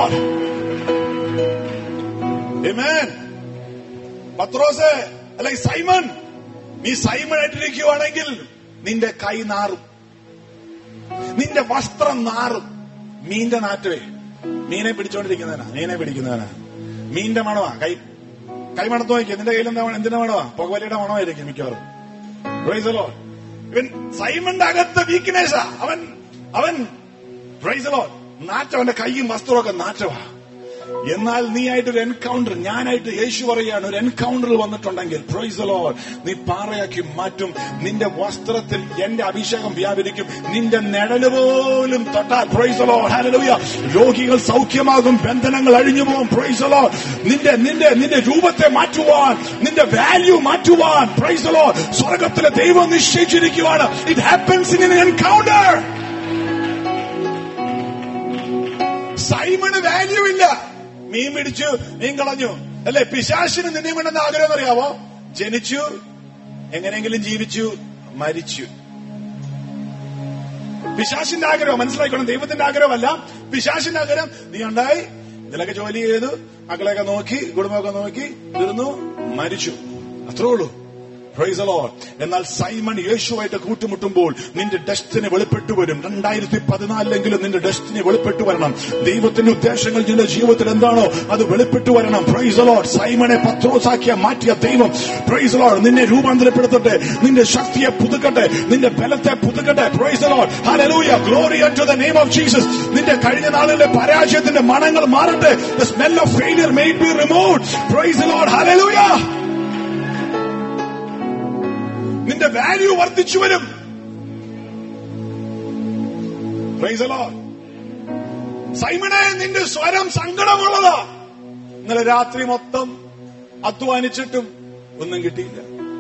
പത്രോസ് അല്ലെ സൈമൺ നീ സൈമൺ ആയിട്ടിരിക്കുവാണെങ്കിൽ നിന്റെ കൈ നാറും നിന്റെ വസ്ത്രം നാറും മീന്റെ നാറ്റവേ മീനെ പിടിച്ചോണ്ടിരിക്കുന്നവനാ മീനെ പിടിക്കുന്നവനാ മീന്റെ മണമാ കൈ കൈ മണത്ത് നോക്കിയ നിന്റെ കയ്യിൽ എന്താ എന്തിന്റെ മണമാ പുകവലിയുടെ മണമായിരിക്കും മിക്കവാറും Praise the Lord. ഇവൻ സൈമന്റെ അകത്ത് വീക്ക്നെസ്സാ അവൻ അവൻ പ്രൈസ് ലോഡ് നാറ്റം അവന്റെ കൈയും വസ്ത്രവും ഒക്കെ നാറ്റവാ എന്നാൽ നീ ആയിട്ടൊരു എൻകൗണ്ടർ ഞാനായിട്ട് യേശു പറയാണ് ഒരു എൻകൗണ്ടറിൽ വന്നിട്ടുണ്ടെങ്കിൽ പ്രൈസ് ലോഡ് നീ പാറയാക്കി മാറ്റും നിന്റെ വസ്ത്രത്തിൽ എന്റെ അഭിഷേകം വ്യാപരിക്കും നിന്റെ നിഴല് പോലും തൊട്ടാൽ പ്രൈസ് ലോഡ് ഹല്ലേലൂയ രോഗികൾ സൗഖ്യമാകും ബന്ധനങ്ങൾ അഴിഞ്ഞു പോകും പ്രൈസ് ലോഡ് നിന്റെ നിന്റെ നിന്റെ രൂപത്തെ മാറ്റുവാൻ നിന്റെ വാല്യൂ മാറ്റുവാൻ പ്രൈസ് ലോഡ് സ്വർഗത്തിലെ ദൈവം നിശ്ചയിച്ചിരിക്കുവാണ് ഇറ്റ് ഹാപ്പൻസ് ഇൻ എൻകൗണ്ടർ സൈമണ് വാല്യൂ ഇല്ല മീൻ പിടിച്ചു മീൻ കളഞ്ഞു അല്ലെ പിശാശിന് നിന്നെ വേണ്ടെന്ന് ആഗ്രഹം അറിയാവോ ജനിച്ചു എങ്ങനെയെങ്കിലും ജീവിച്ചു മരിച്ചു പിശാശിന്റെ ആഗ്രഹം മനസ്സിലാക്കണം ദൈവത്തിന്റെ ആഗ്രഹമല്ല പിശാശിന്റെ ആഗ്രഹം നീ ഉണ്ടായി ഇതിലൊക്കെ ജോലി ചെയ്തു മക്കളെയൊക്കെ നോക്കി കുടുംബമൊക്കെ നോക്കി തീർന്നു മരിച്ചു അത്രേ ഉള്ളൂ Praise the Lord. എന്നാൽ സൈമൺ യേശുവായിട്ട് കൂട്ടുമുട്ടുമ്പോൾ നിന്റെ ഡെസ്റ്റിനി വെളിപ്പെട്ടു വരും രണ്ടായിരത്തി പതിനാലിലെങ്കിലും നിന്റെ ഡെസ്റ്റിനി വെളിപ്പെട്ടു വരണം ദൈവത്തിന്റെ ഉദ്ദേശങ്ങൾ നിന്റെ ജീവിതത്തിൽ എന്താണോ അത് വെളിപ്പെട്ടു വരണം പ്രൈസ് ലോഡ് സൈമനെ പത്രോസാക്കിയ മാറ്റിയ ദൈവം പ്രൈസ് ലോഡ് നിന്നെ രൂപാന്തരപ്പെടുത്തട്ടെ നിന്റെ ശക്തിയെ പുതുക്കട്ടെ നിന്റെ ബലത്തെ പുതുക്കട്ടെ പ്രൈസ് ലോഡ് ഹല്ലേലൂയ glory to the name of Jesus നിന്റെ കഴിഞ്ഞ നാളിലെ പരാജയത്തിന്റെ മണങ്ങൾ മാറട്ടെ the smell of failure may be remove praise Lord ഹല്ലേലൂയ നിന്റെ വാല്യൂ വർദ്ധിച്ചു വരും Praise the Lord. സൈമണെ നിന്റെ സ്വരം സങ്കടമുള്ളതാ ഇന്നലെ രാത്രി മൊത്തം അധ്വാനിച്ചിട്ടും ഒന്നും കിട്ടിയില്ല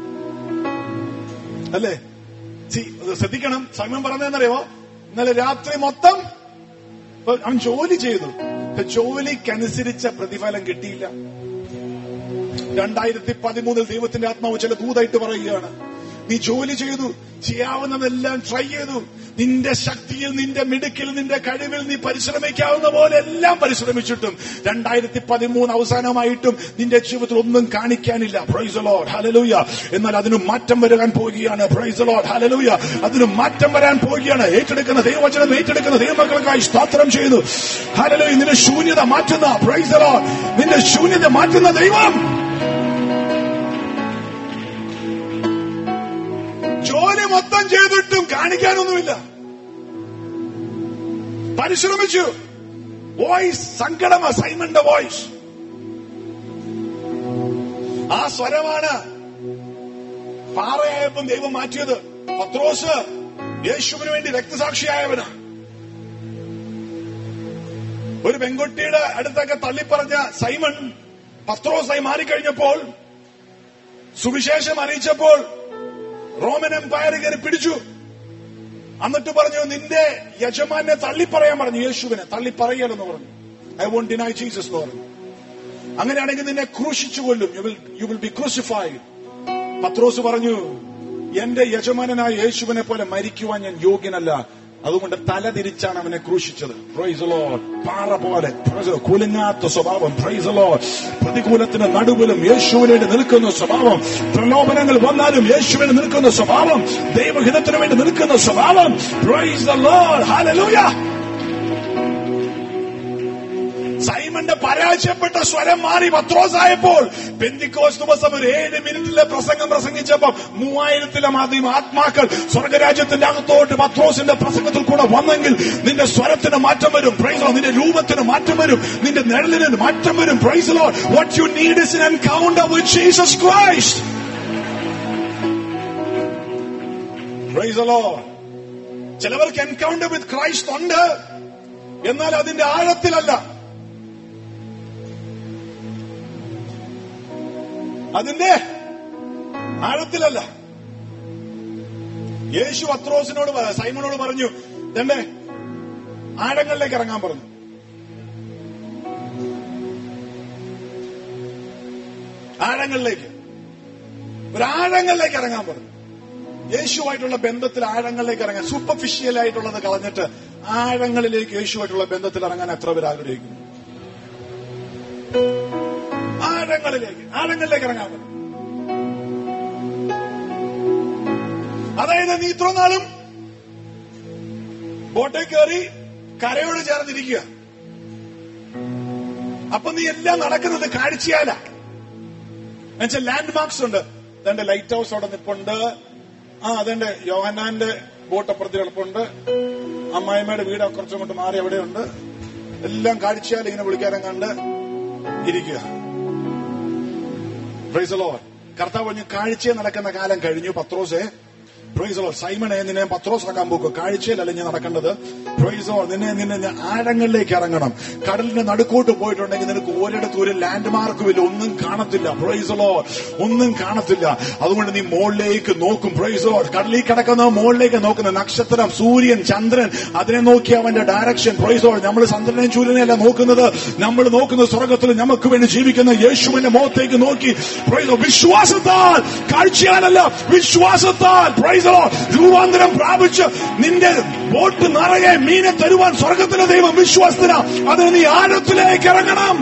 അല്ലേ See, അത് ശ്രദ്ധിക്കണം സമയം പറഞ്ഞതെന്നറിയോ ഇന്നലെ രാത്രി മൊത്തം അവൻ ജോലി ചെയ്തു ഇപ്പൊ ജോലിക്കനുസരിച്ച പ്രതിഫലം കിട്ടിയില്ല രണ്ടായിരത്തി പതിമൂന്നിൽ ദൈവത്തിന്റെ ആത്മാവ് ചില ദൂതായിട്ട് പറയുകയാണ് നീ ജോലി ചെയ്തു ചെയ്യാവുന്നതെല്ലാം ട്രൈ ചെയ്തു നിന്റെ ശക്തിയിൽ നിന്റെ മിടുക്കിൽ നിന്റെ കഴിവിൽ നീ പരിശ്രമിക്കാവുന്ന പോലെ എല്ലാം പരിശ്രമിച്ചിട്ടും രണ്ടായിരത്തി പതിമൂന്ന് അവസാനമായിട്ടും നിന്റെ ജീവിതത്തിൽ ഒന്നും കാണിക്കാനില്ല പ്രൈസ് ലോഡ് ഹലലൂയ എന്നാൽ അതിന് മാറ്റം വരാൻ പോവുകയാണ് പ്രൈസ് ലോഡ് ഹലലൂയ അതിന് മാറ്റം വരാൻ പോവുകയാണ് ഏറ്റെടുക്കുന്ന ദൈവവചനം ഏറ്റെടുക്കുന്ന ദൈവമക്കൾക്കായി സ്തോത്രം ചെയ്തു ഹലലൂയ നിന്റെ ശൂന്യത മാറ്റുന്ന പ്രൈസ് ലോഡ് നിന്റെ ശൂന്യത മാറ്റുന്ന ദൈവം ജോലി മൊത്തം ചെയ്തിട്ടും കാണിക്കാനൊന്നുമില്ല പരിശ്രമിച്ചു വോയിസ് സങ്കടമ സൈമന്റെ വോയിസ് ആ സ്വരമാണ് പാറയായപ്പം ദൈവം മാറ്റിയത് പത്രോസ് യേശുവിന് വേണ്ടി രക്തസാക്ഷിയായവനാ ഒരു പെൺകുട്ടിയുടെ അടുത്തൊക്കെ തള്ളിപ്പറഞ്ഞ സൈമൺ പത്രോസായി മാറിക്കഴിഞ്ഞപ്പോൾ സുവിശേഷം അറിയിച്ചപ്പോൾ റോമൻ എംപയർ കയറി പിടിച്ചു എന്നിട്ട് പറഞ്ഞു നിന്റെ യജമാനെ തള്ളിപ്പറയാൻ പറഞ്ഞു യേശുവിനെ തള്ളിപ്പറയലെന്ന് പറഞ്ഞു ഐ വോണ്ട് ഡിനൈ ജീസസ് എന്ന് പറഞ്ഞു അങ്ങനെയാണെങ്കിൽ നിന്നെ ക്രൂശിച്ചു കൊല്ലും you will you will be crucified പത്രോസ് പറഞ്ഞു എന്റെ യജമാനനായ യേശുവിനെ പോലെ മരിക്കുവാൻ ഞാൻ യോഗ്യനല്ല അതുകൊണ്ട് തല തിരിച്ചാണ് അവനെ ക്രൂശിച്ചത് പ്രൈസ് ലോഡ് പാറ പോലെ praise the Lord. കുലുങ്ങാത്ത സ്വഭാവം പ്രൈസ് ലോഡ് പ്രതികൂലത്തിന് നടുവിലും യേശുവിന് വേണ്ടി നിൽക്കുന്ന സ്വഭാവം പ്രലോഭനങ്ങൾ വന്നാലും യേശുവിന് നിൽക്കുന്ന സ്വഭാവം ദൈവഹിതത്തിന് വേണ്ടി നിൽക്കുന്ന സ്വഭാവം പ്രൈസ് ദ ലോഡ് ഹല്ലേലൂയ സൈമന്റെ പരാജയപ്പെട്ട സ്വരം മാറി പത്രോസായപ്പോൾ പെന്തിക്കോസ് ദിവസം ഒരു ഏഴ് മിനിറ്റിലെ പ്രസംഗം പ്രസംഗിച്ചപ്പോൾ മൂവായിരത്തിലധികം ആത്മാക്കൾ സ്വർഗരാജ്യത്തിന്റെ അകത്തോട്ട് പത്രോസിന്റെ പ്രസംഗത്തിൽ കൂടെ വന്നെങ്കിൽ നിന്റെ സ്വരത്തിന് മാറ്റം വരും പ്രൈസലോ നിന്റെ രൂപത്തിന് മാറ്റം വരും നിന്റെ നിഴലിന് മാറ്റം വരും praise Lord what you need is an encounter with Jesus Christ praise Lord ചിലവർക്ക് എൻകൗണ്ടർ വിത്ത് ക്രൈസ്റ്റ് ഉണ്ട് എന്നാൽ അതിന്റെ ആഴത്തിലല്ല അതിന്റെ ആഴത്തിലല്ല യേശു പത്രോസിനോട് പറ- സൈമനോട് പറഞ്ഞു തന്നെ ആഴങ്ങളിലേക്ക് ഇറങ്ങാൻ പറഞ്ഞു ആഴങ്ങളിലേക്ക് ഒരു ആഴങ്ങളിലേക്ക് ഇറങ്ങാൻ പറഞ്ഞു യേശുവായിട്ടുള്ള ബന്ധത്തിൽ ആഴങ്ങളിലേക്ക് ഇറങ്ങാൻ സൂപ്പർഫിഷ്യൽ ആയിട്ടുള്ളത് കളഞ്ഞിട്ട് ആഴങ്ങളിലേക്ക് യേശുവായിട്ടുള്ള ബന്ധത്തിൽ ഇറങ്ങാൻ എത്ര പേർ ആഗ്രഹിക്കുന്നു ആഴങ്ങളിലേക്ക് ആഴങ്ങളിലേക്ക് ഇറങ്ങാൻ പറഞ്ഞു അതായത് നീ ഇത്ര നാളും ബോട്ടിൽ കയറി കരയോട് ചേർന്നിരിക്കുക അപ്പൊ നീ എല്ലാം നടക്കുന്നത് കാഴ്ചയാല എന്നുവെച്ചാൽ ലാൻഡ് മാർക്സ് ഉണ്ട് അതെന്റെ ലൈറ്റ് ഹൗസ് അവിടെ നിപ്പുണ്ട് ആ അതെന്റെ യോഹന്നാന്റെ ബോട്ട് അപ്പുറത്ത് കിടപ്പുണ്ട് അമ്മായിമ്മയുടെ വീട് കുറച്ചും കൊണ്ട് മാറി അവിടെയുണ്ട് എല്ലാം കാഴ്ചയാൽ ഇങ്ങനെ വിളിക്കാനും കണ്ട് ഇരിക്കുക പ്രൈസലോ കർത്താവ് പറഞ്ഞു കാഴ്ചയെ നടക്കുന്ന കാലം കഴിഞ്ഞു പത്രോസെ പ്രൈസലോ സൈമനെ നിന്നെ പത്രോസ് ആക്കാൻ പോക്കോ കാഴ്ചയിലല്ല ഞാൻ നടക്കേണ്ടത് പ്രൈസോ നിന്നെ നിന്നെ ഞാൻ ആഴങ്ങളിലേക്ക് ഇറങ്ങണം കടലിന്റെ നടുക്കോട്ട് പോയിട്ടുണ്ടെങ്കിൽ നിനക്ക് ഒരിടത്തും ഒരു ലാൻഡ് മാർക്കും ഇല്ല ഒന്നും കാണത്തില്ല പ്രൈസലോ ഒന്നും കാണത്തില്ല അതുകൊണ്ട് നീ മുകളിലേക്ക് നോക്കും പ്രൈസോ കടലിൽ കിടക്കുന്ന മുകളിലേക്ക് നോക്കുന്ന നക്ഷത്രം സൂര്യൻ ചന്ദ്രൻ അതിനെ നോക്കി അവന്റെ ഡയറക്ഷൻ പ്രൈസോ നമ്മൾ ചന്ദ്രനെയും സൂര്യനെയും അല്ല നോക്കുന്നത് നമ്മൾ നോക്കുന്ന സ്വർഗത്തിൽ നമുക്ക് വേണ്ടി ജീവിക്കുന്ന യേശുവിന്റെ മുഖത്തേക്ക് നോക്കി പ്രൈസോ വിശ്വാസത്താൽ കാഴ്ചയാലല്ല വിശ്വാസത്താൽ പ്രൈസോ രൂപാന്തരം പ്രാപിച്ച് നിന്റെ ബോട്ട് നിറയെ മീനെ തരുവാൻ സ്വർഗത്തിലെ ദൈവം വിശ്വാസത്തിന അതിന് നീ ആഴത്തിലേക്ക് ഇറങ്ങണം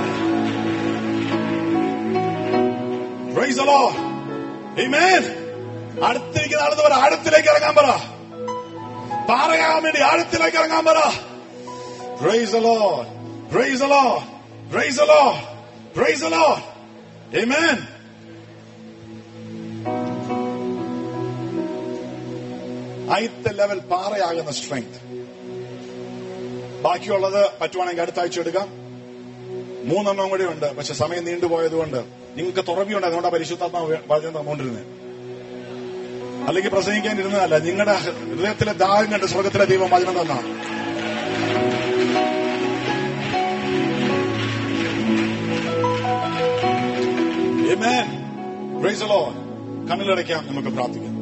Praise the Lord. Amen. അടുത്തിരിക്കുന്ന ആളെന്ന് പറ ആഴത്തിലേക്ക് ഇറങ്ങാൻ പറ പാറയാകാൻ വേണ്ടി ആഴത്തിലേക്ക് ഇറങ്ങാൻ പറ Praise the Lord. Praise the Lord. Praise the Lord. Praise the Lord. Amen. ആദ്യത്തെ ലെവൽ പാറയാകുന്ന സ്ട്രെങ്ത് ബാക്കിയുള്ളത് പറ്റുവാണെങ്കിൽ അടുത്ത ആഴ്ച എടുക്കാം മൂന്നെണ്ണം കൂടി ഉണ്ട് പക്ഷെ സമയം നീണ്ടുപോയതുകൊണ്ട് നിങ്ങൾക്ക് തുറവിയുണ്ട് അതുകൊണ്ടാണ് പരിശുദ്ധാത്മാവ് പറഞ്ഞു തന്നുകൊണ്ടിരുന്നത് അല്ലെങ്കിൽ പ്രസംഗിക്കാൻ ഇരുന്നതല്ല നിങ്ങളുടെ ഹൃദയത്തിലെ ദാഹം കണ്ട് സ്വർഗത്തിലെ ദൈവം വചനം തന്നാണ് Amen. Praise the Lord. കണ്ണിലടയ്ക്കാം നമുക്ക് പ്രാർത്ഥിക്കാം